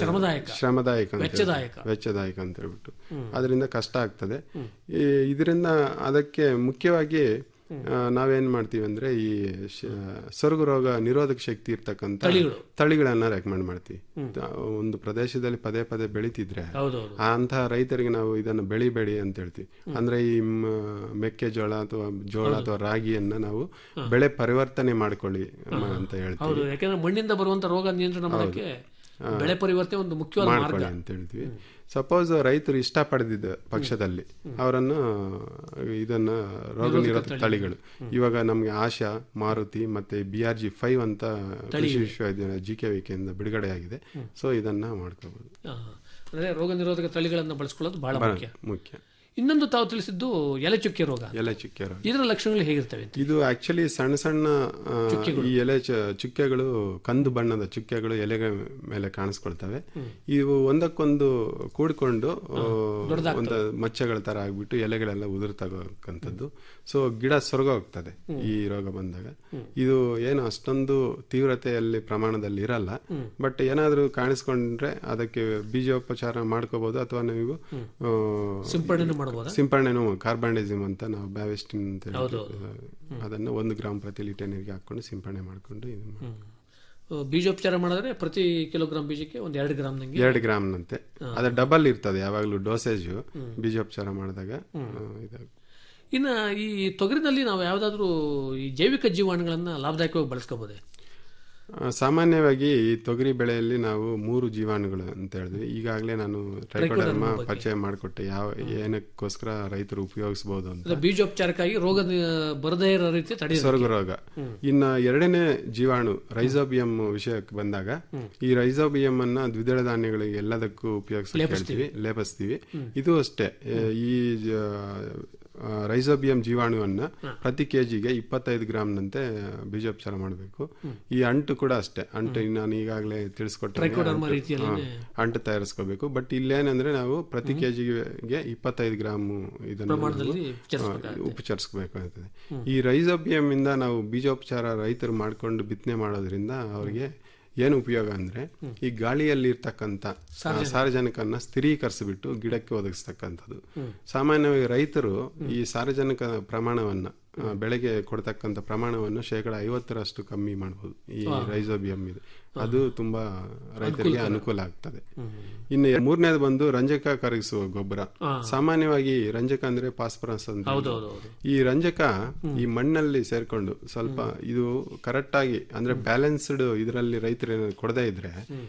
ಶ್ರಮದಾಯಕ. ಶ್ರಮದಾಯಕ ಅಂತ ವೆಚ್ಚದಾಯಕ. ಹೇಳ್ಬಿಟ್ಟು. ವೆಚ್ಚದಾಯಕ ಅಂತ ಹೇಳ್ಬಿಟ್ಟು ಅದರಿಂದ ಕಷ್ಟ ಆಗ್ತದೆ ಈ- ಇದರಿಂದ ಅದಕ್ಕೆ ಮುಖ್ಯವಾಗಿ ಆ, ನಾವೇನ್ ಮಾಡ್ತೀವಿ ಅಂದ್ರೆ ಈ ಶ- ಸೊರಗು ರೋಗ ನಿರೋಧಕ ಶಕ್ತಿ ಇರ್ತಕ್ಕಂಥ ತಳಿಗಳು. ತಳಿಗಳನ್ನ ರೆಕಮೆಂಡ್ ಮಾಡ್ತೀವಿ ತ- ಒಂದು ಪ್ರದೇಶದಲ್ಲಿ ಪದೇ ಪದೇ ಬೆಳಿತಿದ್ರೆ ಹೌದೌದು ಆ ಅಂತಹ ರೈತರಿಗೆ ನಾವು ಇದನ್ನು ಬೆಳಿಬೇಡಿ ಅಂತ ಹೇಳ್ತೀವಿ ಅಂದ್ರೆ ಈ ಮ- ಮೆಕ್ಕೆಜೋಳ ಅಥವಾ ಜೋಳ ಅಥವಾ ರಾಗಿಯನ್ನ ನಾವು ಬೆಳೆ ಪರಿವರ್ತನೆ ಮಾಡ್ಕೊಳ್ಳಿ ಮ- ಅಂತ ಹೇಳ್ತೀವಿ ಹೌದು ಯಾಕಂದ್ರೆ ಮಣ್ಣಿಂದ ಬರುವಂತ ರೋಗ ನಿಯಂತ್ರಣ ಮಾಡೋಕ್ಕೆ ಬೆಳೆ ಪರಿವರ್ತನೆ ಒಂದು ಮುಖ್ಯವಾದ ಮಾರ್ಗ ಮಾಡ್ಕೊಳ್ಳಿ ಅಂತ ಹೇಳ್ತೀವಿ ಸಪೋಸ್ ರೈತರು ಇಷ್ಟಪಡದಿದ್ದ ಪಕ್ಷದಲ್ಲಿ ಅವರನ್ನು ಇದನ್ನ ರೋಗ ನಿರೋಧಕ ತಳಿಗಳು ಇವಾಗ ನಮ್ಗೆ ಆಶಾ ಮಾರುತಿ ಮತ್ತೆ ಬಿ ಆರ್ ಜಿ ಫೈವ್ ಅಂತ ಕೃಷಿ ವಿಶ್ವವಿದ್ಯಾಲಯ ಜಿ ಕೆ ವಿಕೆಯಿಂದ ಬಿಡುಗಡೆ ಆಗಿದೆ ಸೊ ಇದನ್ನ ಮಾಡ್ಕೋಬಹುದು ಆ, ಅಂದ್ರೆ ರೋಗ ನಿರೋಧಕ ತಳಿಗಳನ್ನು ಬಳಸ್ಕೊಳ್ಳೋದು ಬಹಳ ಮುಖ್ಯ ಮುಖ್ಯ ಇನ್ನೊಂದು ತಾವು ತಿಳಿಸಿದ್ದು ಎಲೆ ಚುಕ್ಕೆ ರೋಗ ಎಲೆ ಚುಕ್ಕೆ ರೋಗ ಇದರ ಲಕ್ಷಣಗಳು ಹೇಗಿರ್ತವೆ ಅಂತ ಇದು ಆಕ್ಚುಲಿ ಸಣ್ಣ ಸಣ್ಣ ಆ, ಈ ಎಲೆ ಚ- ಚುಕ್ಕೆಗಳು ಕಂದು ಬಣ್ಣದ ಚುಕ್ಕೆಗಳು ಎಲೆಗಳ ಮೇಲೆ ಕಾಣಿಸ್ಕೊಳ್ತವೆ ಇವು ಒಂದಕ್ಕೊಂದು ಕೂಡ್ಕೊಂಡು ಆ, ಒಂದು ಮಚ್ಚೆಗಳ ತರ ಆಗ್ಬಿಟ್ಟು ಎಲೆಗಳೆಲ್ಲ ಉದುರ್ತಕ್ಕಂಥದ್ದು ಸೊ ಗಿಡ ಸೊರಗೋಗ್ತದೆ ಈ ರೋಗ ಬಂದಾಗ ಇದು ಏನು ಅಷ್ಟೊಂದು ತೀವ್ರತೆಯಲ್ಲಿ ಪ್ರಮಾಣದಲ್ಲಿ ಇರಲ್ಲ ಬಟ್ ಏನಾದ್ರೂ ಕಾಣಿಸ್ಕೊಂಡ್ರೆ ಅದಕ್ಕೆ ಬೀಜೋಪಚಾರ ಮಾಡ್ಕೋಬಹುದು ಅಥವಾ ನೀವು ಆ, ಸಿಂಪಡಣೆ ಮಾಡಬಹುದಾ ಸಿಂಪರಣೆನು ಕಾರ್ಬಾಂಡಿಸಮ್ ಅಂತ ನಾವು ಬ್ಯಾವೆಸ್ಟಿನ್ ಅಂತ ಹೇಳ್ತೀವಿ. ಅದನ್ನ ಒಂದು ಗ್ರಾಮ್ ಪ್ರತಿ ಲೀಟರ್ ನೀರಿಗೆ ಹಾಕೊಂಡು ಸಿಂಪರಣೆ ಮಾಡ್ಕೊಂಡು ಇದು ಮಾಡಿ. ಆ, ಬೀಜೋಪಚಾರ ಮಾಡಿದ್ರೆ ಪ್ರತಿ ಕಿಲೋಗ್ರಾಮ್ ಬೀಜಕ್ಕೆ ಒಂದು ಎರಡು ಗ್ರಾಮ್ ನಂಗೆ ಎರಡು ಗ್ರಾಮ್ನಂತೆ ಅದ್ರ ಡಬಲ್ ಇರ್ತದೆ ಯಾವಾಗಲೂ ಡೋಸೇಜ್ ಬೀಜೋಪಚಾರ ಮಾಡಿದಾಗ ಆ, ಇದಾಗುತ್ತೆ. ಇನ್ನು ಈ ತೊಗರಿನಲ್ಲಿ ನಾವು ಯಾವ್ದಾದ್ರು ಈ ಜೈವಿಕ ಜೀವಾಣುಗಳನ್ನ ಲಾಭದಾಯಕವಾಗಿ ಬಳಸ್ಕೋಬಹುದೇ ಆ, ಸಾಮಾನ್ಯವಾಗಿ ಈ ತೊಗರಿ ಬೆಳೆಯಲ್ಲಿ ನಾವು ಮೂರು ಜೀವಾಣುಗಳು ಅಂತ ಹೇಳಿದ್ವಿ ಈಗಾಗಲೇ ನಾನು ಟ್ರೈಕೋಡರ್ಮ ಪರಿಚಯ ಮಾಡಿಕೊಟ್ಟೆ ಯಾವ ಏನಕ್ಕೋಸ್ಕರ ರೈತರು ಉಪಯೋಗಿಸಬಹುದು ಅಂತ ಅಂದ್ರೆ ಬೀಜೋಪಚಾರಕ್ಕಾಗಿ ರೋಗ ನಿ- ಬರದೇ ಇರೋ ರೀತಿ ತಡೆ ಸೊರಗು ರೋಗ ಇನ್ನ ಎರಡನೇ ಜೀವಾಣು ರೈಸೋಬಿಯಂ ವಿಷಯಕ್ಕೆ ಬಂದಾಗ ಈ ರೈಸೋಬಿಯಂ ಅನ್ನ ದ್ವಿದಳ ಧಾನ್ಯಗಳಿಗೆ ಎಲ್ಲದಕ್ಕೂ ಉಪಯೋಗಿಸ್ತೀವಿ ಹೇಳ್ತೀವಿ ಲೇಪಿಸ್ತೀವಿ ಇದು ಅಷ್ಟೇ ಎ, ಈ ಜ- ಆ, ರೈಸೋಬಿಯಂ ಜೀವಾಣುವನ್ನ ಪ್ರತಿ ಕೆಜಿಗೆ ಇಪ್ಪತ್ತೈದು ಗ್ರಾಮ್ನಂತೆ ಬೀಜೋಪಚಾರ ಮಾಡಬೇಕು ಈ ಅಂಟು ಕೂಡ ಅಷ್ಟೇ ಅಂಟು ನಾನು ಈಗಾಗಲೇ ತಿಳಿಸ್ಕೊಟ್ಟೆ ಟ್ರೈಕೋಡರ್ಮ ರೀತಿಯಲ್ಲಿ ಅಂಟು ತಯಾರಿಸ್ಕೋಬೇಕು ಬಟ್ ಇಲ್ಲೇನಂದ್ರೆ ನಾವು ಪ್ರತಿ ಕೆಜಿಗೆ ಇಪ್ಪತ್ತೈದು ಗ್ರಾಮ್ ಇದನ್ನು ಪ್ರಮಾಣದಲ್ಲಿ ನಾವು, ಉಪಚರಿಸ್ಬೇಕಾಗುತ್ತೆ. ಆ, ಉಪಚರಿಸ್ಬೇಕಾಗ್ತದೆ ಈ ರೈಸೋಬಿಯಂ ಇಂದ ನಾವು ಬೀಜೋಪಚಾರ ರೈತರು ಮಾಡ್ಕೊಂಡು ಬಿತ್ತನೆ ಮಾಡೋದ್ರಿಂದ ಅವರಿಗೆ ಏನು ಉಪಯೋಗ ಅಂದ್ರೆ ಈ ಗಾಳಿಯಲ್ಲಿ ಇರ್ತಕ್ಕಂಥ ಸಾರಜನಕನ್ನ ಸ್ಥಿರೀಕರಿಸಿಬಿಟ್ಟು ಗಿಡಕ್ಕೆ ಒದಗಿಸ್ತಕ್ಕಂಥದ್ದು ಸಾಮಾನ್ಯವಾಗಿ ರೈತರು ಈ ಸಾರಜನಕ ಪ್ರಮಾಣವನ್ನ ಆ, ಬೆಳೆಗೆ ಕೊಡ್ತಕ್ಕಂಥ ಪ್ರಮಾಣವನ್ನು ಶೇಕಡ ಐವತ್ತರಷ್ಟು ಕಮ್ಮಿ ಮಾಡಬಹುದು ಈ ರೈಸೋಬಿಯಂ ಇದು ಅದು ತುಂಬಾ ರೈತರಿಗೆ ಅನುಕೂಲ ಆಗ್ತದೆ ಇನ್ನು ಮೂರನೇದು ಬಂದು ರಂಜಕ ಕರಗಿಸುವ ಗೊಬ್ಬರ ಸಾಮಾನ್ಯವಾಗಿ ರಂಜಕ ಅಂದ್ರೆ ಫಾಸ್ಫರಸ್ ಅಂತ ಹೌದೌದು ಹೌದು ಈ ರಂಜಕ ಈ ಮಣ್ಣಲ್ಲಿ ಸೇರ್ಕೊಂಡು ಸ್ವಲ್ಪ ಇದು ಕರೆಕ್ಟ್ ಆಗಿ ಅಂದ್ರೆ ಬ್ಯಾಲೆನ್ಸ್ಡ್ ಇದರಲ್ಲಿ ರೈತರು ಏನಾದ್ರು ಕೊಡದೇ ಇದ್ರೆ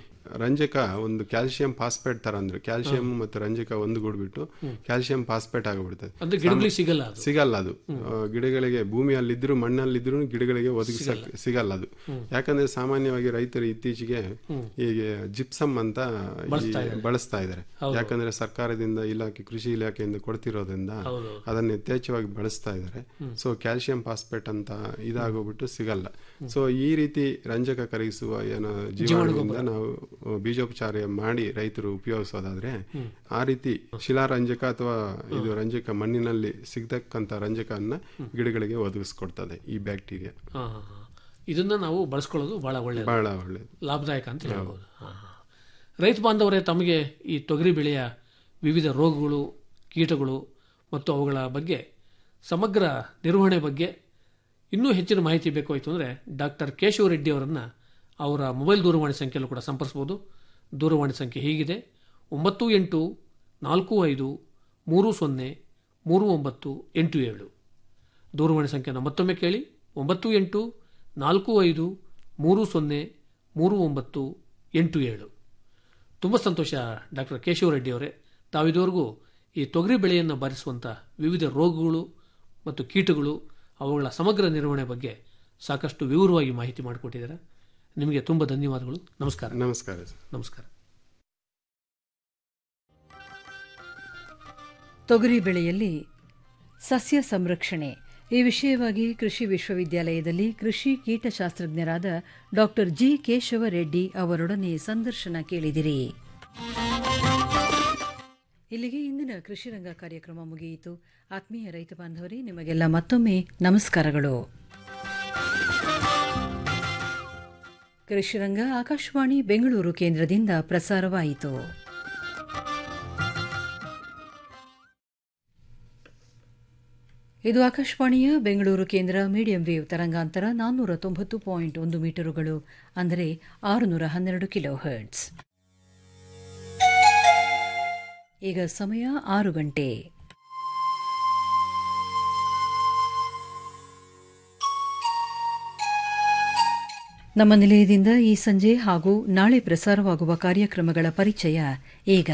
ರಂಜಕ ಒಂದು ಕ್ಯಾಲ್ಸಿಯಂ ಫಾಸ್ಫೇಟ್ ತರ ಅಂದ್ರೆ ಕ್ಯಾಲ್ಸಿಯಂ ಮತ್ತು ರಂಜಕ ಒಂದು ಗೂಡ್ಬಿಟ್ಟು ಕ್ಯಾಲ್ಸಿಯಂ ಫಾಸ್ಫೇಟ್ ಆಗಿಬಿಡ್ತದೆ ಅಂದ್ರೆ ಗಿಡಗಳಿಗೆ ಸಿಗಲ್ಲ ಅದು ಸಿಗಲ್ಲ ಅದು ಆ, ಗಿಡಗಳಿಗೆ ಭೂಮಿಯಲ್ಲಿದ್ರು ಮಣ್ಣಲ್ಲಿದ್ರು ಗಿಡಗಳಿಗೆ ಒದಗಿಸಕ್ ಸಿಗಲ್ಲ ಅದು ಯಾಕಂದ್ರೆ ಸಾಮಾನ್ಯವಾಗಿ ರೈತರು ಇತ್ತೀಚೆಗೆ ಈಗ ಜಿಪ್ಸಮ್ ಅಂತ ಈ ಬಳಸ್ತಾ ಇದ್ದಾರೆ ಯಾಕಂದ್ರೆ ಸರ್ಕಾರದಿಂದ ಇಲಾಖೆ ಕೃಷಿ ಇಲಾಖೆಯಿಂದ ಕೊಡ್ತಿರೋದ್ರಿಂದ ಅದನ್ನ ಯಥೇಚ್ಛವಾಗಿ ಬಳಸ್ತಾ ಇದ್ದಾರೆ ಸೊ ಕ್ಯಾಲ್ಸಿಯಂ ಫಾಸ್ಫೇಟ್ ಅಂತ ಇದಾಗೋಗ್ಬಿಟ್ಟು ಸಿಗಲ್ಲ ಸೊ ಈ ರೀತಿ ರಂಜಕ ಕರಗಿಸುವ ಏನೋ ಜೀವಾಣುವಿಂದ ನಾವು ಬೀಜೋಪಚಾರ ಮಾಡಿ ರೈತರು ಉಪಯೋಗಿಸೋದಾದ್ರೆ ಆ ರೀತಿ ಶಿಲಾರಂಜಕ ಅಥವಾ ಇದು ರಂಜಕ ಮಣ್ಣಿನಲ್ಲಿ ಸಿಗ್ತಕ್ಕಂತ ರಂಜಕನ್ನ ಗಿಡಗಳಿಗೆ ಒದಗಿಸ್ಕೊಡ್ತದೆ ಈ ಬ್ಯಾಕ್ಟೀರಿಯಾ ಹಾ, ಹಾ, ಹಾ. ಇದನ್ನ ನಾವು ಬಳಸ್ಕೊಳ್ಳೋದು ಬಹಳ ಒಳ್ಳೆಯದು ಬಹಳ ಒಳ್ಳೇದು ಲಾಭದಾಯಕ ಅಂತ ಹೇಳ್ಬೋದು ಹಾ, ಹಾ. ರೈತ ಬಾಂಧವರೇ ತಮಗೆ ಈ ತೊಗರಿ ಬೆಳೆಯ ವಿವಿಧ ರೋಗಗಳು ಕೀಟಗಳು ಮತ್ತು ಅವುಗಳ ಬಗ್ಗೆ ಸಮಗ್ರ ನಿರ್ವಹಣೆ ಬಗ್ಗೆ ಇನ್ನೂ ಹೆಚ್ಚಿನ ಮಾಹಿತಿ ಬೇಕಾಯಿತು ಅಂದರೆ ಡಾಕ್ಟರ್ ಕೇಶವ ರೆಡ್ಡಿ ಅವರನ್ನು ಅವರ ಮೊಬೈಲ್ ದೂರವಾಣಿ ಸಂಖ್ಯೆಯಲ್ಲೂ ಕೂಡ ಸಂಪರ್ಸ್ಬೋದು ದೂರವಾಣಿ ಸಂಖ್ಯೆ ಹೀಗಿದೆ ಒಂಬತ್ತು ಎಂಟು ನಾಲ್ಕು ಐದು ಮೂರು ಸೊನ್ನೆ ಮೂರು ಒಂಬತ್ತು ಎಂಟು ಏಳು ದೂರವಾಣಿ ಸಂಖ್ಯೆಯನ್ನು ಮತ್ತೊಮ್ಮೆ ಕೇಳಿ ಒಂಬತ್ತು ಎಂಟು ನಾಲ್ಕು ಐದು ಮೂರು ಸೊನ್ನೆ ಮೂರು ಒಂಬತ್ತು ಎಂಟು ಏಳು ತುಂಬ ಸಂತೋಷ ಡಾಕ್ಟರ್ ಕೇಶವ ರೆಡ್ಡಿ ಅವರೇ ತಾವಿದುವರೆಗೂ ಈ ತೊಗರಿ ಬೆಳೆಯನ್ನು ಬಾರಿಸುವಂಥ ವಿವಿಧ ರೋಗಗಳು ಮತ್ತು ಕೀಟಗಳು ಅವುಗಳ ಸಮಗ್ರ ನಿರ್ವಹಣೆ ಬಗ್ಗೆ ಸಾಕಷ್ಟು ವಿವರವಾಗಿ ಮಾಹಿತಿ ಮಾಡಿಕೊಟ್ಟಿದ್ದಾರೆ ನಿಮಗೆ ತುಂಬ ಧನ್ಯವಾದಗಳು ನಮಸ್ಕಾರ ನಮಸ್ಕಾರ ಸರ್ ನಮಸ್ಕಾರ ತೊಗರಿ ಬೆಳೆಯಲ್ಲಿ ಸಸ್ಯ ಸಂರಕ್ಷಣೆ ಈ ವಿಷಯವಾಗಿ ಕೃಷಿ ವಿಶ್ವವಿದ್ಯಾಲಯದಲ್ಲಿ ಕೃಷಿ ಕೀಟಶಾಸ್ತ್ರಜ್ಞರಾದ ಡಾಕ್ಟರ್ ಜಿ ಕೇಶವ ರೆಡ್ಡಿ ಅವರೊಡನೆ ಸಂದರ್ಶನ ಕೇಳಿದಿರಿ ಇಲ್ಲಿಗೆ ಇಂದಿನ ಕೃಷಿ ರಂಗ ಕಾರ್ಯಕ್ರಮ ಮುಗಿಯಿತು ಆತ್ಮೀಯ ರೈತ ಬಾಂಧವರೇ ನಿಮಗೆಲ್ಲ ಮತ್ತೊಮ್ಮೆ ನಮಸ್ಕಾರಗಳು ಕೃಷಿರಂಗ ಆಕಾಶವಾಣಿ ಬೆಂಗಳೂರು ಕೇಂದ್ರದಿಂದ ಪ್ರಸಾರವಾಯಿತು ಇದು ಆಕಾಶವಾಣಿಯ ಬೆಂಗಳೂರು ಕೇಂದ್ರ ಮೀಡಿಯಂ ವೇವ್ ತರಂಗಾಂತರ ನಾನ್ನೂರ ತೊಂಬತ್ತು ಪಾಯಿಂಟ್ ಒಂದು ಮೀಟರುಗಳು ಅಂದರೆ ಆರುನೂರ ಹನ್ನೆರಡು ಕಿಲೋ ಹರ್ಟ್ಸ್ ಈಗ ಸಮಯ ಆರು ಗಂಟೆ ನಮ್ಮ ನಿಲಯದಿಂದ ಈ ಸಂಜೆ ಹಾಗೂ ನಾಳೆ ಪ್ರಸಾರವಾಗುವ ಕಾರ್ಯಕ್ರಮಗಳ ಪರಿಚಯ ಈಗ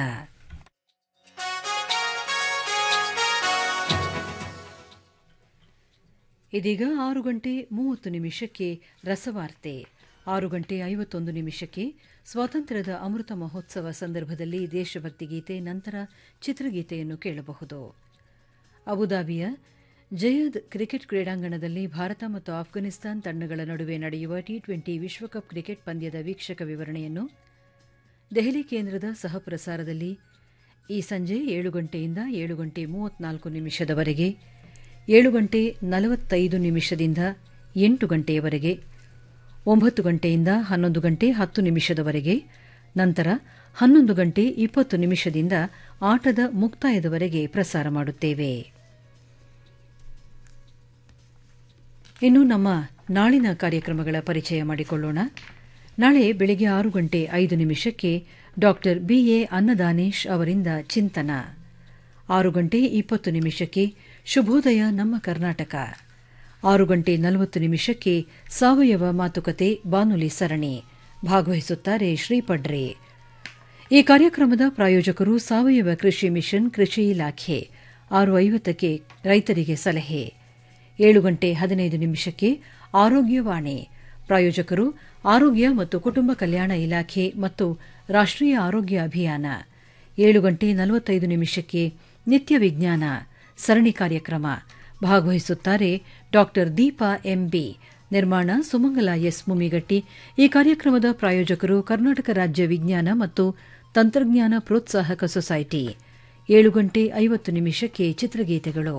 ಇದೀಗ ಆರು ಗಂಟೆ ಮೂವತ್ತು ನಿಮಿಷಕ್ಕೆ ರಸವಾರ್ತೆ ಆರು ಗಂಟೆ ಐವತ್ತೊಂದು ನಿಮಿಷಕ್ಕೆ ಸ್ವಾತಂತ್ರ್ಯದ ಅಮೃತ ಮಹೋತ್ಸವ ಸಂದರ್ಭದಲ್ಲಿ ದೇಶಭಕ್ತಿ ಗೀತೆ ನಂತರ ಚಿತ್ರಗೀತೆಯನ್ನು ಕೇಳಬಹುದು ಅಬುದಾಬಿಯ ಜಯದ್ ಕ್ರಿಕೆಟ್ ಕ್ರೀಡಾಂಗಣದಲ್ಲಿ ಭಾರತ ಮತ್ತು ಆಫ್ಘಾನಿಸ್ತಾನ್ ತಂಡಗಳ ನಡುವೆ ನಡೆಯುವ ಟಿ ಟ್ವೆಂಟಿ ವಿಶ್ವಕಪ್ ಕ್ರಿಕೆಟ್ ಪಂದ್ಯದ ವೀಕ್ಷಕ ವಿವರಣೆಯನ್ನು ದೆಹಲಿ ಕೇಂದ್ರದ ಸಹ ಪ್ರಸಾರದಲ್ಲಿ ಈ ಸಂಜೆ ಏಳು ಗಂಟೆಯಿಂದ ಏಳು ಗಂಟೆ ಮೂವತ್ನಾಲ್ಕು ನಿಮಿಷದವರೆಗೆ ಏಳು ಗಂಟೆ ನಲವತ್ತೈದು ನಿಮಿಷದಿಂದ ಎಂಟು ಗಂಟೆಯವರೆಗೆ ಒಂಬತ್ತು ಗಂಟೆಯಿಂದ ಹನ್ನೊಂದು ಗಂಟೆ ಹತ್ತು ನಿಮಿಷದವರೆಗೆ ನಂತರ ಹನ್ನೊಂದು ಗಂಟೆ ಇಪ್ಪತ್ತು ನಿಮಿಷದಿಂದ ಆಟದ ಮುಕ್ತಾಯದವರೆಗೆ ಪ್ರಸಾರ ಮಾಡುತ್ತೇವೆ ಇನ್ನು ನಮ್ಮ ನಾಳಿನ ಕಾರ್ಯಕ್ರಮಗಳ ಪರಿಚಯ ಮಾಡಿಕೊಳ್ಳೋಣ ನಾಳೆ ಬೆಳಗ್ಗೆ ಆರು ಗಂಟೆ ಐದು ನಿಮಿಷಕ್ಕೆ ಡಾಕ್ಟರ್ ಬಿಎ ಅನ್ನದಾನೇಶ್ ಅವರಿಂದ ಚಿಂತನ ಆರು ಗಂಟೆ ಇಪ್ಪತ್ತು ನಿಮಿಷಕ್ಕೆ ಶುಭೋದಯ ನಮ್ಮ ಕರ್ನಾಟಕ ಆರು ಗಂಟೆ ನಲವತ್ತು ನಿಮಿಷಕ್ಕೆ ಸಾವಯವ ಮಾತುಕತೆ ಬಾನುಲಿ ಸರಣಿ ಭಾಗವಹಿಸುತ್ತಾರೆ ಶ್ರೀಪಡ್ರೆ ಈ ಕಾರ್ಯಕ್ರಮದ ಪ್ರಾಯೋಜಕರು ಸಾವಯವ ಕೃಷಿ ಮಿಷನ್ ಕೃಷಿ ಇಲಾಖೆ ಆರು ಐವತ್ತಕ್ಕೆ ರೈತರಿಗೆ ಸಲಹೆ ಏಳು ಗಂಟೆ ಹದಿನೈದು ನಿಮಿಷಕ್ಕೆ ಆರೋಗ್ಯವಾಣಿ ಪ್ರಾಯೋಜಕರು ಆರೋಗ್ಯ ಮತ್ತು ಕುಟುಂಬ ಕಲ್ಯಾಣ ಇಲಾಖೆ ಮತ್ತು ರಾಷ್ಟ್ರೀಯ ಆರೋಗ್ಯ ಅಭಿಯಾನ ಏಳು ಗಂಟೆ ನಲವತ್ತೈದು ನಿಮಿಷಕ್ಕೆ ನಿತ್ಯ ವಿಜ್ಞಾನ ಸರಣಿ ಕಾರ್ಯಕ್ರಮ ಭಾಗವಹಿಸುತ್ತಾರೆ ಡಾಕ್ಟರ್ ದೀಪಾ ಎಂಬಿ ನಿರ್ಮಾಣ ಸುಮಂಗಲ ಎಸ್ ಮುಮಿಗಟ್ಟಿ ಈ ಕಾರ್ಯಕ್ರಮದ ಪ್ರಾಯೋಜಕರು ಕರ್ನಾಟಕ ರಾಜ್ಯ ವಿಜ್ಞಾನ ಮತ್ತು ತಂತ್ರಜ್ಞಾನ ಪ್ರೋತ್ಸಾಹಕ ಸೊಸೈಟಿ ಏಳು ಗಂಟೆ ಐವತ್ತು ನಿಮಿಷಕ್ಕೆ ಚಿತ್ರಗೀತೆಗಳು